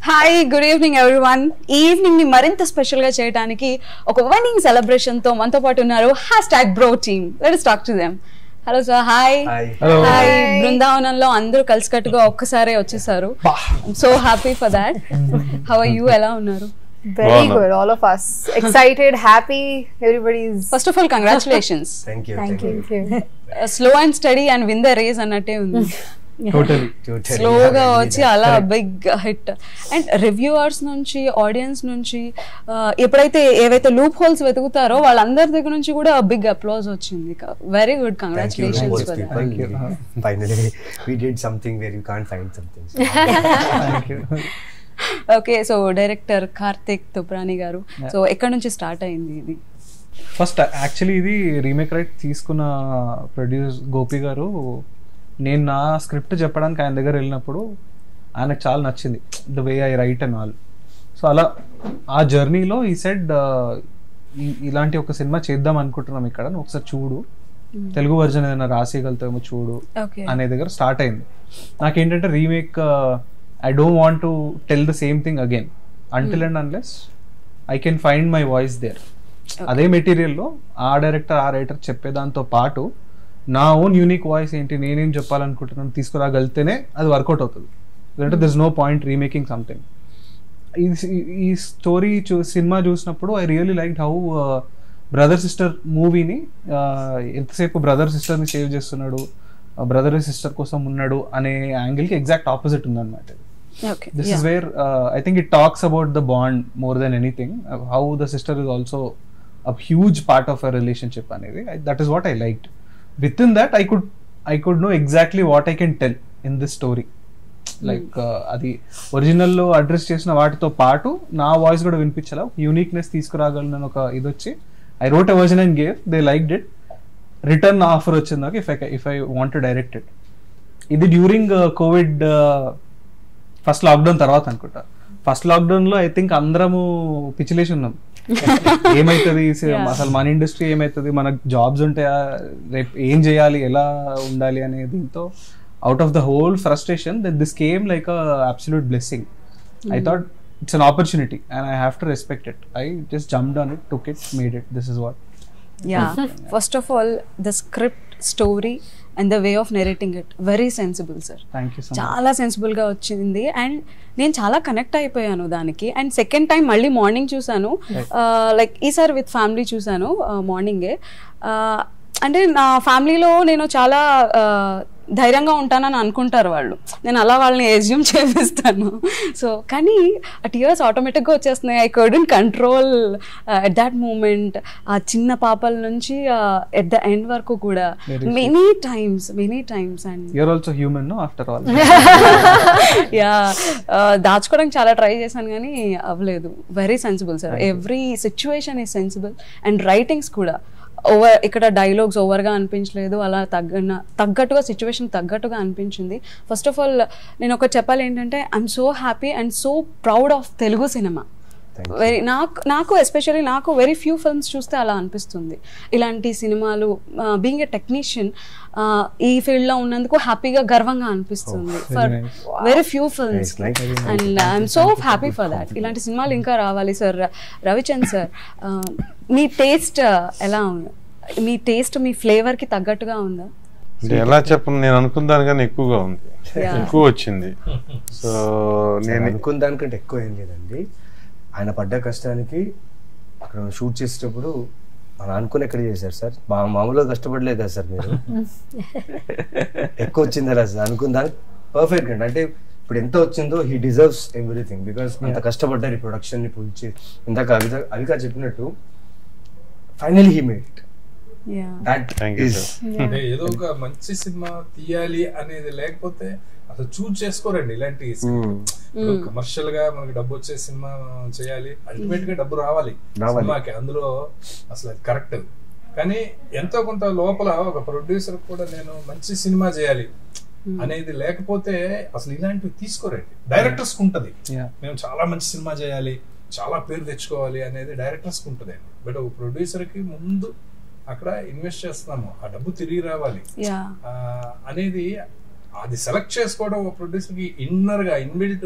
Hi good evening everyone ఈ evening ని మరింత స్పెషల్ గా చేయడానికి ఒక వెడ్డింగ్ సెలబ్రేషన్ తో మనతో పాటు ఉన్నారు hash tag bro team let's talk to them hello sir hi Hi. Hello. Hi బృందావనంలో అందరూ కలిసికట్టుగా ఒక్కసారే వచ్చేసారు so happy for that how are you ఎలా ఉన్నారు Very Wow, good, all of us. Excited, happy, everybody's. First of all congratulations Thank you. Thank you. Thank you. Slow and steady and win the race అన్నట్టే ఉంది totally Totally. స్లోగా Yeah, వచ్చి really అలా correct. Big hit and reviewers నుంచి audience నుంచి ఆ, ఎప్పుడైతే ఏవైతే లూప్ హోల్స్ వెతుకుతారో వాళ్ళందరి దగ్గర నుంచి కూడా బిగ్ అప్లాజ్ వచ్చింది very good Thank you, congratulations Lopez for people. Thank you. Finally, we did something where you can't find something. So, thank you okay so director Karthik Tuprani garu so ఎక్కడ నుంచి స్టార్ట్ అయింది ఇది first actually ఇది remake right తీసుకున్న produce Gopi garu నేను నా script చెప్పడానికి ఆయన దగ్గర వెళ్ళినప్పుడు ఆయనకు చాలా నచ్చింది the way I write and all so అలా ఆ జర్నీలో ఈ సెడ్ ఇలాంటి ఒక సినిమా చేద్దాం అనుకుంటున్నాం ఇక్కడ నువ్వు ఒకసారి చూడు తెలుగు వర్జన్ ఏదైనా రాసేయగలుగుతామో చూడు ఓకే అనే దగ్గర స్టార్ట్ అయింది నాకేంటంటే remake I don't want to tell the same thing again until and unless I can find my voice there అదే మెటీరియల్లో ఆ డైరెక్టర్ ఆ రైటర్ చెప్పేదాంతో పాటు నా ఓన్ యూనిక్ వాయిస్ ఏంటి నేనేం చెప్పాలనుకుంటున్నాను తీసుకురాగలితేనే అది వర్కౌట్ అవుతుంది లేదంటే this no point remaking something ఈ ఈ స్టోరీ చూ సినిమా చూసినప్పుడు I really like how brother sister మూవీని ఎంతసేపు బ్రదర్ సిస్టర్ని సేవ్ చేస్తున్నాడు బ్రదర్ సిస్టర్ కోసం ఉన్నాడు అనే యాంగిల్కి ఎగ్జాక్ట్ ఆపోజిట్ ఉందన్నమాట okay this is where I think it talks about the bond more than anything how the sister is also a huge part of a relationship అనేది that is what I like with in that I could I could know exactly what I can tell in this story like అది ఒరిజినల్లో address చేసిన వాటితో పాటు నా voice కూడా వినిపించాలా uniqueness తీసుకురాగలను ఒక ఇది వచ్చి I wrote a version and gave they like it return offer వచ్చింది నాకు if I if I want direct it ఇది డ్యూరింగ్ కోవిడ్ ఫస్ట్ లాక్డౌన్ తర్వాత అనుకుంటా ఫస్ట్ లాక్డౌన్ లో ఐ థింక్ అందరము పిచ్చిలేసి ఉన్నాం ఏమైతుంది అసలు మన ఇండస్ట్రీ ఏమైతుంది మనకు జాబ్స్ ఉంటాయా రేపు ఏం చేయాలి ఎలా ఉండాలి అనే దీంతో out of the whole frustration that this came like absolute blessing I thought it's an opportunity and I have to respect it I just jumped on it took it made it this is what yeah first of all the script story and the way of narrating it very sensible sir thank you so చాలా sensible గా వచ్చింది and నేను చాలా connect అయిపోయాను దానికి and second time మళ్ళీ morning చూసాను like ఈసారి విత్ ఫ్యామిలీ చూసాను మార్నింగే అంటే నా ఫ్యామిలీలో నేను చాలా ఆ, ధైర్యంగా ఉంటానని అనుకుంటారు వాళ్ళు నేను అలా వాళ్ళని ఎజ్యూమ్ చేపిస్తాను సో కానీ ఆ టీయర్స్ ఆటోమేటిక్గా వచ్చేస్తున్నాయి I couldn't control at that moment ఆ చిన్న పాపల నుంచి ఎట్ ద ఎండ్ వరకు కూడా Very sweet. Many times many times and you're also human no after all yeah దాచుకోవడానికి చాలా ట్రై చేశాను కానీ అవ్వలేదు very sensible sir every situation is sensible and writings కూడా ఓవర్ ఇక్కడ డైలాగ్స్ ఓవర్గా అనిపించలేదు అలా తగ్గన తగ్గట్టుగా సిచ్యువేషన్ తగ్గట్టుగా అనిపించింది ఫస్ట్ ఆఫ్ ఆల్ నేను ఒకటి చెప్పాలి ఏంటంటే I'm so happy and so proud of Telugu సినిమా Thank you. వెరీ నాకు నాకు ఎస్పెషల్లీ నాకు వెరీ ఫ్యూ ఫిల్మ్స్ చూస్తే అలా అనిపిస్తుంది ఇలాంటి సినిమాలు బీయింగ్ ఎ టెక్నీషియన్ ఈ ఫీల్డ్ లో ఉన్నందుకు హ్యాపీగా గర్వంగా అనిపిస్తుంది for nice. Very few films Nice, nice. And I'm so happy for that ఇలాంటి సినిమాలు ఇంకా రావాలి సార్ రవిచంద్ సార్ మీ టేస్ట్ ఎలా ఉంది మీ టేస్ట్ మీ ఫ్లేవర్ కి తగ్గట్టుగా ఉందా అంటే ఎలా చెప్పను నేను అనుకున్న దానికన్నా ఎక్కువగా ఉంది Yeah. ఎక్కువ వచ్చింది సో నేను నేను అనుకున్న దానికంటే ఎక్కువ ఏం లేదండి ఆయన పడ్డ కష్టానికి అక్కడ షూట్ చేసేటప్పుడు మనం అనుకుని ఎక్కడ చేశారు సార్ మా మామూలుగా కష్టపడలేదు కదా సార్ మీరు ఎక్కువ వచ్చింది కదా సార్ అనుకున్న దానికి పర్ఫెక్ట్ అండి అంటే ఇప్పుడు ఎంత వచ్చిందో హీ డిజర్వ్స్ ఎవ్రీథింగ్ బికాస్ అంత కష్టపడ్డారు ఈ ప్రొడక్షన్ ని పులిచి ఇందాక అవిక అవిక చెప్పినట్టు finally he made yeah that Thank you, is sir. అంటే ఏదో ఒక మంచి సినిమా తీయాలి అనేది లేకపోతే అసలు చూజ్ చేసుకోరండి ఇలాంటి కమర్షియల్ గా మనకి డబ్బు వచ్చే సినిమా చేయాలి అల్టిమేట్ గా డబ్బు రావాలి రావాలి. సినిమాకి అందులో అసలు అది కరెక్ట్ కానీ ఎంతో కొంత లోపల ఒక ప్రొడ్యూసర్ కూడా నేను మంచి సినిమా చేయాలి అనేది లేకపోతే అసలు ఇలాంటివి తీసుకోరండి డైరెక్టర్స్ ఉంటది Yeah. మేము చాలా మంచి సినిమా చేయాలి చాలా పేరు తెచ్చుకోవాలి అనేది డైరెక్టర్స్ ఉంటది బట్ ఒక ప్రొడ్యూసర్ కి ముందు అక్కడ ఇన్వెస్ట్ చేస్తున్నాము ఆ డబ్బు తిరిగి రావాలి యా ఆ, అనేది అది సెలెక్ట్ చేసుకోవడం ఒక ప్రొడ్యూసర్ కి ఇన్నర్ గా ఇన్బిల్ట్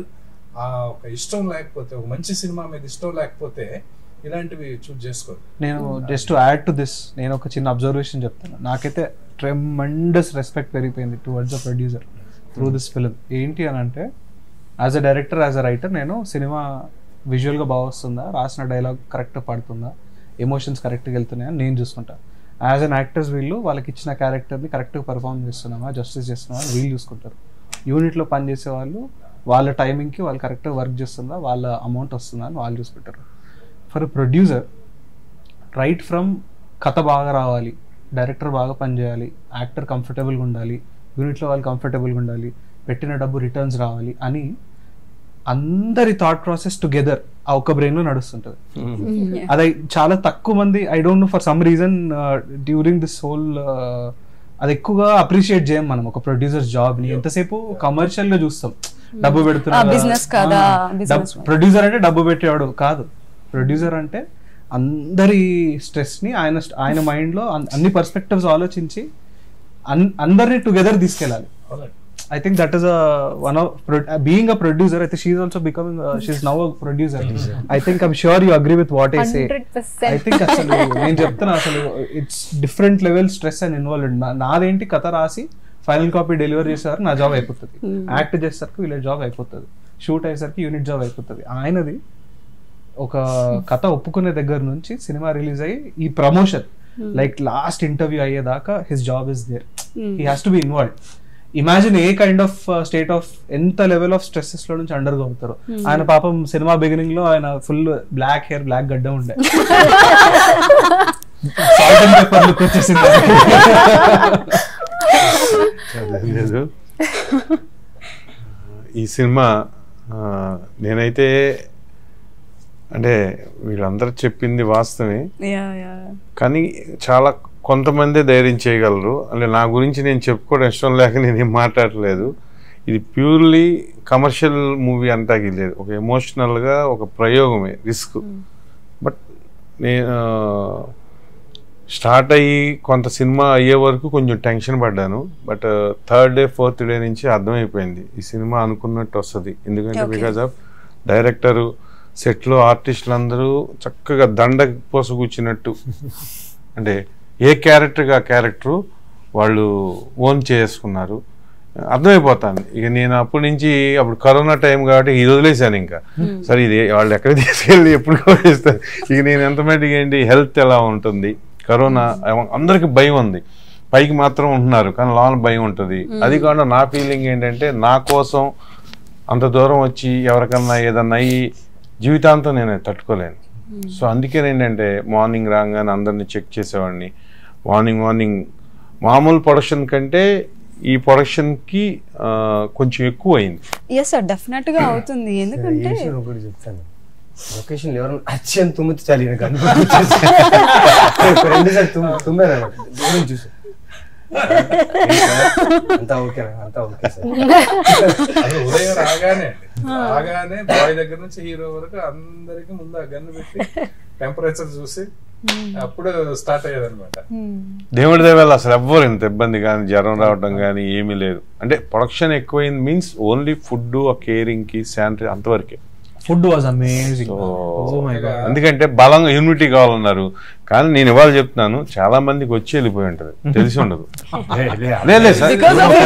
ఆ ఒక ఇష్టం లేకపోతే ఒక మంచి సినిమా మీద ఇష్టం లేకపోతే ఇలాంటివి చూస్ చేసుకోరు నేను జస్ట్ యాడ్ టు దిస్ నేను ఒక చిన్న అబ్జర్వేషన్ చెప్తాను నాకైతే ట్రెమండస్ రెస్పెక్ట్ పెరిగిపోయింది towards the producer through this film ఏంటి అని అంటే as a director as a writer నేను సినిమా విజువల్గా బాగా వస్తుందా రాసిన డైలాగ్ కరెక్ట్ పడుతుందా ఎమోషన్స్ కరెక్ట్గా వెళ్తున్నాయని నేను చూసుకుంటా యాజ్ అన్ యాక్టర్స్ వీళ్ళు వాళ్ళకి ఇచ్చిన క్యారెక్టర్ని కరెక్ట్గా పర్ఫామ్ చేస్తున్నామా జస్టిస్ చేస్తున్నామా అని వీళ్ళు చూసుకుంటారు యూనిట్లో పనిచేసే వాళ్ళు వాళ్ళ టైమింగ్కి వాళ్ళు కరెక్ట్గా వర్క్ చేస్తుందా వాళ్ళ అమౌంట్ వస్తుందా అని వాళ్ళు చూసుకుంటారు ఫర్ ప్రొడ్యూసర్ రైట్ ఫ్రమ్ కథ బాగా రావాలి డైరెక్టర్ బాగా పనిచేయాలి యాక్టర్ కంఫర్టబుల్గా ఉండాలి యూనిట్లో వాళ్ళు కంఫర్టబుల్గా ఉండాలి పెట్టిన డబ్బు రిటర్న్స్ రావాలి అని అందరి థాట్ ప్రాసెస్ టుగెదర్ ఆ ఒక్క బ్రెయిన్లో నడుస్తుంటుంది అది చాలా తక్కువ మంది I don't know for some reason during this whole అది ఎక్కువగా అప్రిషియేట్ చేయం మనం ఒక ప్రొడ్యూసర్ జాబ్ ని ఎంతసేపు కమర్షియల్ గా చూస్తాం డబ్బు ఆ, business కదా, business. ప్రొడ్యూసర్ అంటే డబ్బు పెట్టేవాడు కాదు ప్రొడ్యూసర్ అంటే అందరి స్ట్రెస్ ని ఆయన ఆయన మైండ్ లో అన్- అన్ని పర్స్పెక్టివ్స్ ఆలోచించి అన్- అందరినీ టుగెదర్ తీసుకెళ్ళాలి అవునండి I think that is one of being a producer అయితే she also becoming she now a producer I think I'm sure you agree with what I say hundred I percent think అసలు నేను చెప్తున్నా అసలు it's different level stress and involved నాదేంటి కథ రాసి final copy delivery చేసేవారు నా జాబ్ అయిపోతుంది యాక్ట్ చేసేసరికి వీళ్ళ జాబ్ అయిపోతుంది షూట్ అయ్యేసరికి యూనిట్ జాబ్ అయిపోతుంది ఆయనది ఒక కథ ఒప్పుకునే దగ్గర నుంచి సినిమా రిలీజ్ అయ్యి ఈ ప్రమోషన్ లైక్ లాస్ట్ ఇంటర్వ్యూ అయ్యేదాకా his job is there he has to be involve imagine a kind of state of ఎంత లెవెల్ ఆఫ్ స్ట్రెస్సెస్ లో నుంచి అండర్ అవుతారు ఆయన పాపం సినిమా బిగినింగ్ లో ఆయన ఫుల్ బ్లాక్ హెయిర్ బ్లాక్ గడ్డ ఉండే సాల్ట్ అండ్ పెప్పర్ లుక్ వచ్చేసింది అదేం లేదు ఈ సినిమా ఆ, నేనైతే అంటే వీళ్ళందరూ చెప్పింది వాస్తవమే యా యా కానీ చాలా కొంతమందే ధైర్యం చేయగలరు అంటే నా గురించి నేను చెప్పుకోవడం ఇష్టం లేక నేను ఏం మాట్లాడలేదు ఇది ప్యూర్లీ కమర్షియల్ మూవీ అంటాకి లేదు ఒక ఎమోషనల్గా ఒక ప్రయోగమే రిస్క్ బట్ నేను స్టార్ట్ అయ్యి కొంత సినిమా అయ్యే వరకు కొంచెం టెన్షన్ పడ్డాను but third day fourth day నుంచి అర్థమైపోయింది ఈ సినిమా అనుకున్నట్టు వస్తుంది ఎందుకంటే Okay. బికాజ్ ఆఫ్ డైరెక్టరు సెట్లో ఆర్టిస్టులు అందరూ చక్కగా దండ పోస కూర్చున్నట్టు అంటే ఏ క్యారెక్టర్గా క్యారెక్టరు వాళ్ళు ఓన్ చేసుకున్నారు అర్థమైపోతాను ఇక నేను అప్పటి నుంచి అప్పుడు కరోనా టైం కాబట్టి ఇది వదిలేశాను ఇంకా సరే ఇది వాళ్ళు ఎక్కడ తీసుకెళ్ళి ఎప్పుడు వేస్తారు ఇక నేను ఎంత మటుకు ఏంటి హెల్త్ ఎలా ఉంటుంది కరోనా అందరికి భయం ఉంది పైకి మాత్రం ఉంటున్నారు కానీ లోన భయం ఉంటుంది అది కాకుండా నా ఫీలింగ్ ఏంటంటే నా కోసం అంత దూరం వచ్చి ఎవరికన్నా ఏదన్నా అయ్యి జీవితాంతం నేను తట్టుకోలేను సో అందుకే ఏంటంటే మార్నింగ్ రాగానే అందరిని చెక్ చేసేవాడిని మార్నింగ్ మార్నింగ్ మామూలు ప్రొడక్షన్ కంటే ఈ ప్రొడక్షన్కి కొంచెం ఎక్కువ అయింది ఎస్ సార్ డెఫినెట్ గా అవుతుంది ఈ ఎందుకంటే విషయం ఒకటి చెప్తాను లొకేషన్ ఎవరైనా అచ్చి అని తుమ్మితే చాలు ఈయనకు అనుకుంటుంది రెండుసార్లు తుమ్ తుమ్మాను అన్నమాట. దూరం చూసి ఏంటి సార్? అంతా ఓకేనా అంతా ఓకే సార్ అది ఉదయం రాగానే రాగానే బాయ్ దగ్గర నుంచి హీరో వరకు అందరికి ముందు ఆ గన్ను పెట్టి టెంపరేచర్ చూసి అప్పుడు స్టార్ట్ అయ్యేది అనమాట దేవుడి దేవాల అసలు ఎవ్వరు ఇంత ఇబ్బంది కానీ జ్వరం రావడం కానీ ఏమీ లేదు అంటే ప్రొడక్షన్ ఎక్కువైంది మీన్స్ ఓన్లీ ఫుడ్ ఆ కేరింగ్ కి శానిటరీ అంతవరకే food was amazing So, oh my god ఎందుకంటే బలంగా యూనిటీ కావాలన్నారు కానీ నేను ఇవాళ చెప్తున్నాను చాలా మందికి వచ్చి వెళ్ళిపోయి ఉంటది తెలిసి ఉండదు లే, లే, లేదు లేదు సార్ Because of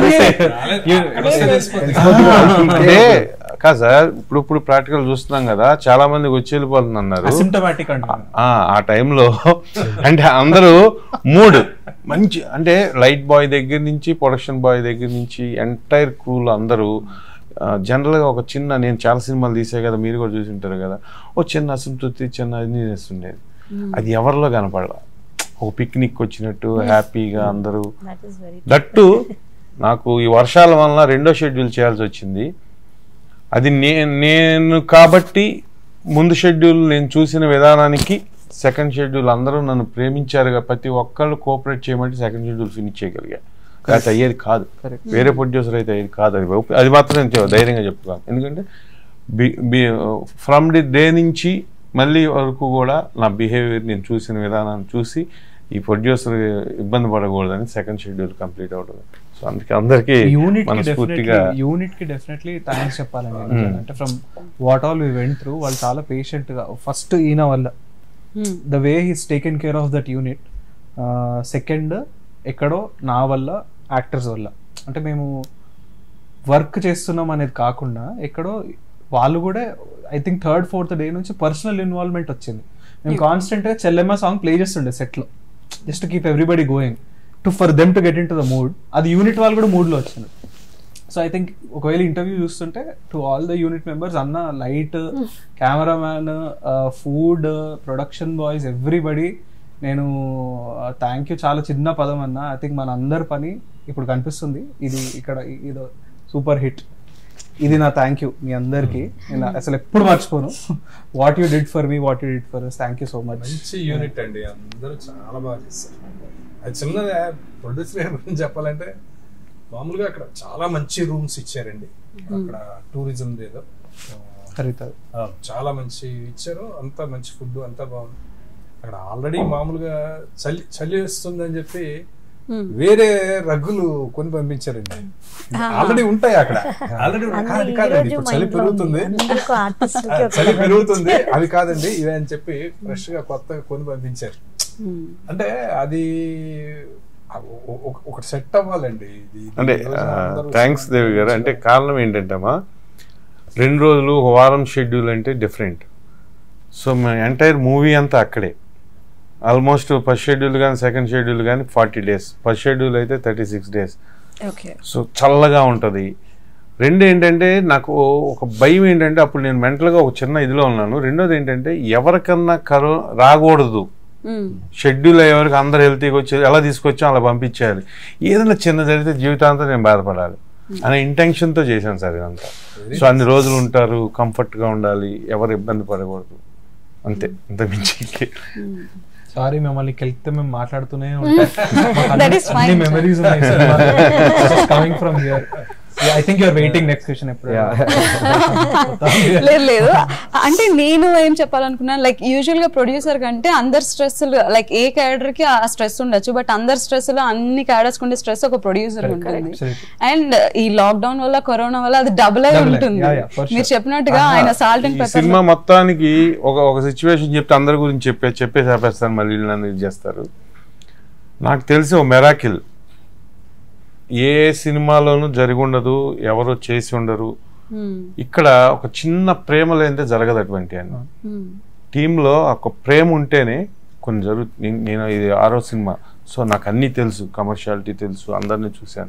అంటే కాదు సార్ ఇప్పుడు ఇప్పుడు ప్రాక్టికల్ చూస్తున్నాం కదా చాలా మందికి వచ్చి వెళ్ళిపోతుంది అన్నారు అసిమ్టమాటిక్ అంటున్నాను ఆ ఆ టైంలో అంటే అందరూ మూడ్ మంచి అంటే లైట్ బాయ్ దగ్గర నుంచి ప్రొడక్షన్ బాయ్ దగ్గర నుంచి ఎంటైర్ క్రూలు అందరూ ఆ, general గా ఒక చిన్న నేను చాలా సినిమాలు తీసే కదా మీరు కూడా చూసి ఉంటారు కదా ఓ చిన్న అసంతృప్తి చిన్న అన్నీనెస్ ఉండేది అది ఎవరిలో కనపడాల ఒక పిక్నిక్ వచ్చినట్టు హ్యాపీగా అందరూ దట్టు నాకు ఈ వర్షాల వల్ల రెండో షెడ్యూల్ చేయాల్సి వచ్చింది అది నే- నేను కాబట్టి ముందు షెడ్యూల్ నేను చూసిన విధానానికి సెకండ్ షెడ్యూల్ అందరూ నన్ను ప్రేమించారు కదా, ప్రతి ఒక్కళ్ళు కోఆపరేట్ చేయమంటే సెకండ్ షెడ్యూల్ ఫినిష్ చేయగలిగా కాకపోతే అయ్యేది కాదు వేరే ప్రొడ్యూసర్ అయితే అయ్యేది కాదు అది ఒప్- అది మాత్రం నేను చెప్- ధైర్యంగా చెప్పుకోను ఎందుకంటే ఫ్రమ్ ది డే నుంచి మళ్ళీ వరకు కూడా నా బిహేవియర్ నేను చూసిన విధానాన్ని చూసి ఈ ప్రొడ్యూసర్ ఇబ్బంది పడకూడదని సెకండ్ షెడ్యూల్ కంప్లీట్ అవడం సో అందుకే అందరికీ యూనిట్ కి మనస్ఫూర్తిగా డెఫినెట్లీ యూనిట్ కి డెఫినెట్లీ థ్యాంక్స్ చెప్పాలండి నిజంగా. అంటే from what all we went through వాళ్ళు చాలా పేషెంట్ గా ఫస్ట్ ఈయన వల్ల the way he's taken care of that unit second ఎక్కడో నా వల్ల యాక్టర్స్ వల్ల అంటే మేము వర్క్ చేస్తున్నాం అనేది కాకుండా ఎక్కడో వాళ్ళు కూడా I think third fourth day నుంచి పర్సనల్ ఇన్వాల్వ్మెంట్ వచ్చింది మేము కాన్స్టెంట్ గా చెల్లెమ్మ సాంగ్ ప్లే చేస్తుండే సెట్ లో just keep everybody going to for them to get into the mood అది యూనిట్ వాళ్ళు కూడా మూడ్ లో వచ్చింది సో ఐ థింక్ ఒకవేళ ఇంటర్వ్యూ చూస్తుంటే to all the unit members అన్న light cameraman food production boys everybody నేను థ్యాంక్ యూ చాలా చిన్న పదం అన్న ఐ థింక్ మన అందరి పని ఇప్పుడు కనిపిస్తుంది ఇది ఇక్కడ ఇది సూపర్ హిట్ ఇది నా థ్యాంక్ యూ మీ అందరికి నేను అసలు ఎప్పుడు మర్చిపోను what you did for me what you did for thank you so much మంచి యూనిట్ అండి అందరూ చాలా బాగా చేస్తారు అది చిన్నదే ప్రొడ్యూసర్ గురించి చెప్పాలంటే మామూలుగా అక్కడ చాలా మంచి రూమ్స్ ఇచ్చారండి అక్కడ టూరిజం ఏదో హరిత ఆ, చాలా మంచి ఇచ్చారు అంతా మంచి ఫుడ్ అంతా బాగుంది అక్కడ ఆల్రెడీ మామూలుగా చలి చలి వస్తుందని చెప్పి వేరే రగ్గులు కొని పంపించారండి ఆల్రెడీ ఉంటాయి అక్కడ ఆల్రెడీ కాదు కాదండి ఇప్పుడు చలి పెరుగుతుంది ఆ, చలి పెరుగుతుంది అవి కాదండి ఇవే అని చెప్పి ఫ్రెష్ గా కొత్తగా కొని పంపించారు అంటే అది ఆ ఒ- ఒ- ఒకటి సెట్ అవ్వాలండి ఇది ఇది అంటే ఈ రోజు అందరూ థ్యాంక్స్ దేవి గారు అంటే కారణం ఏంటంటే అమ్మా రెండు రోజులు ఒక వారం షెడ్యూల్ అంటే డిఫరెంట్ సో మన ఎంటైర్ మూవీ అంతా అక్కడే ఆల్మోస్ట్ ఫస్ట్ షెడ్యూల్ కానీ సెకండ్ షెడ్యూల్ కానీ ఫార్టీ డేస్ ఫస్ట్ షెడ్యూల్ అయితే thirty six days okay so చల్లగా ఉంటుంది రెండు ఏంటంటే నాకు ఒక భయం ఏంటంటే అప్పుడు నేను మెంటల్గా ఒక చిన్న ఇదిలో ఉన్నాను రెండోది ఏంటంటే ఎవరికన్నా కరో రాకూడదు షెడ్యూల్ అయ్యే వరకు అందరు హెల్తీగా వచ్చి ఎలా తీసుకొచ్చాం అలా పంపించేయాలి ఏదైనా చిన్న జరిగితే జీవితాంతం నేను బాధపడాలి అనే ఇంటెన్షన్తో చేశాను సార్ ఇదంతా సో అన్ని రోజులు ఉంటారు కంఫర్ట్గా ఉండాలి ఎవరు ఇబ్బంది పడకూడదు అంతే అంత మించి సారీ మిమ్మల్ని కలిపితే మేము మాట్లాడుతూనే ఉంటాం That is fine, sir. Memories ఉన్నాయి coming from here I think you're waiting next question ఎప్పుడు లేదు లేదు అంటే నేను ఏం చెప్పాలనుకున్నాను లైక్ యూజువల్ గా ప్రొడ్యూసర్ కంటే అందరు స్ట్రెస్ లైక్ ఏ క్యాడర్ కి ఆ స్ట్రెస్ ఉండొచ్చు బట్ అందరు స్ట్రెస్ లో అన్ని క్యాడర్స్ ఉండే స్ట్రెస్ ఒక ప్రొడ్యూసర్ ఉంటుంది absolutely. అండ్ ఈ లాక్డౌన్ వల్ల కరోనా వల్ల అది డబుల్ అయి Double అయి, ఉంటుంది yeah, yeah, for sure. మీరు చెప్పినట్టుగా ఆయన సాల్ట్ అండ్ ఈ పెప్పర్ సినిమా మొత్తానికి ఒక ఒక సిచ్యువేషన్ చెప్తే అందరి గురించి చెప్పే చెప్పేసి ఆపేస్తాను మళ్ళీ వీళ్ళు నన్ను ఇది చేస్తారు నాకు తెలిసి ఓ మెరాకిల్ ఏ సినిమాలోనూ జరిగి ఉండదు ఎవరు చేసి ఉండరు ఇక్కడ ఒక చిన్న ప్రేమ లేనిదే జరగదు అటువంటి అని టీంలో ఒక ప్రేమ ఉంటేనే కొన్ని జరుగు నేను- నేను ఇది ఆరో సినిమా సో నాకు అన్నీ తెలుసు కమర్షియాలిటీ తెలుసు అందరినీ చూశాను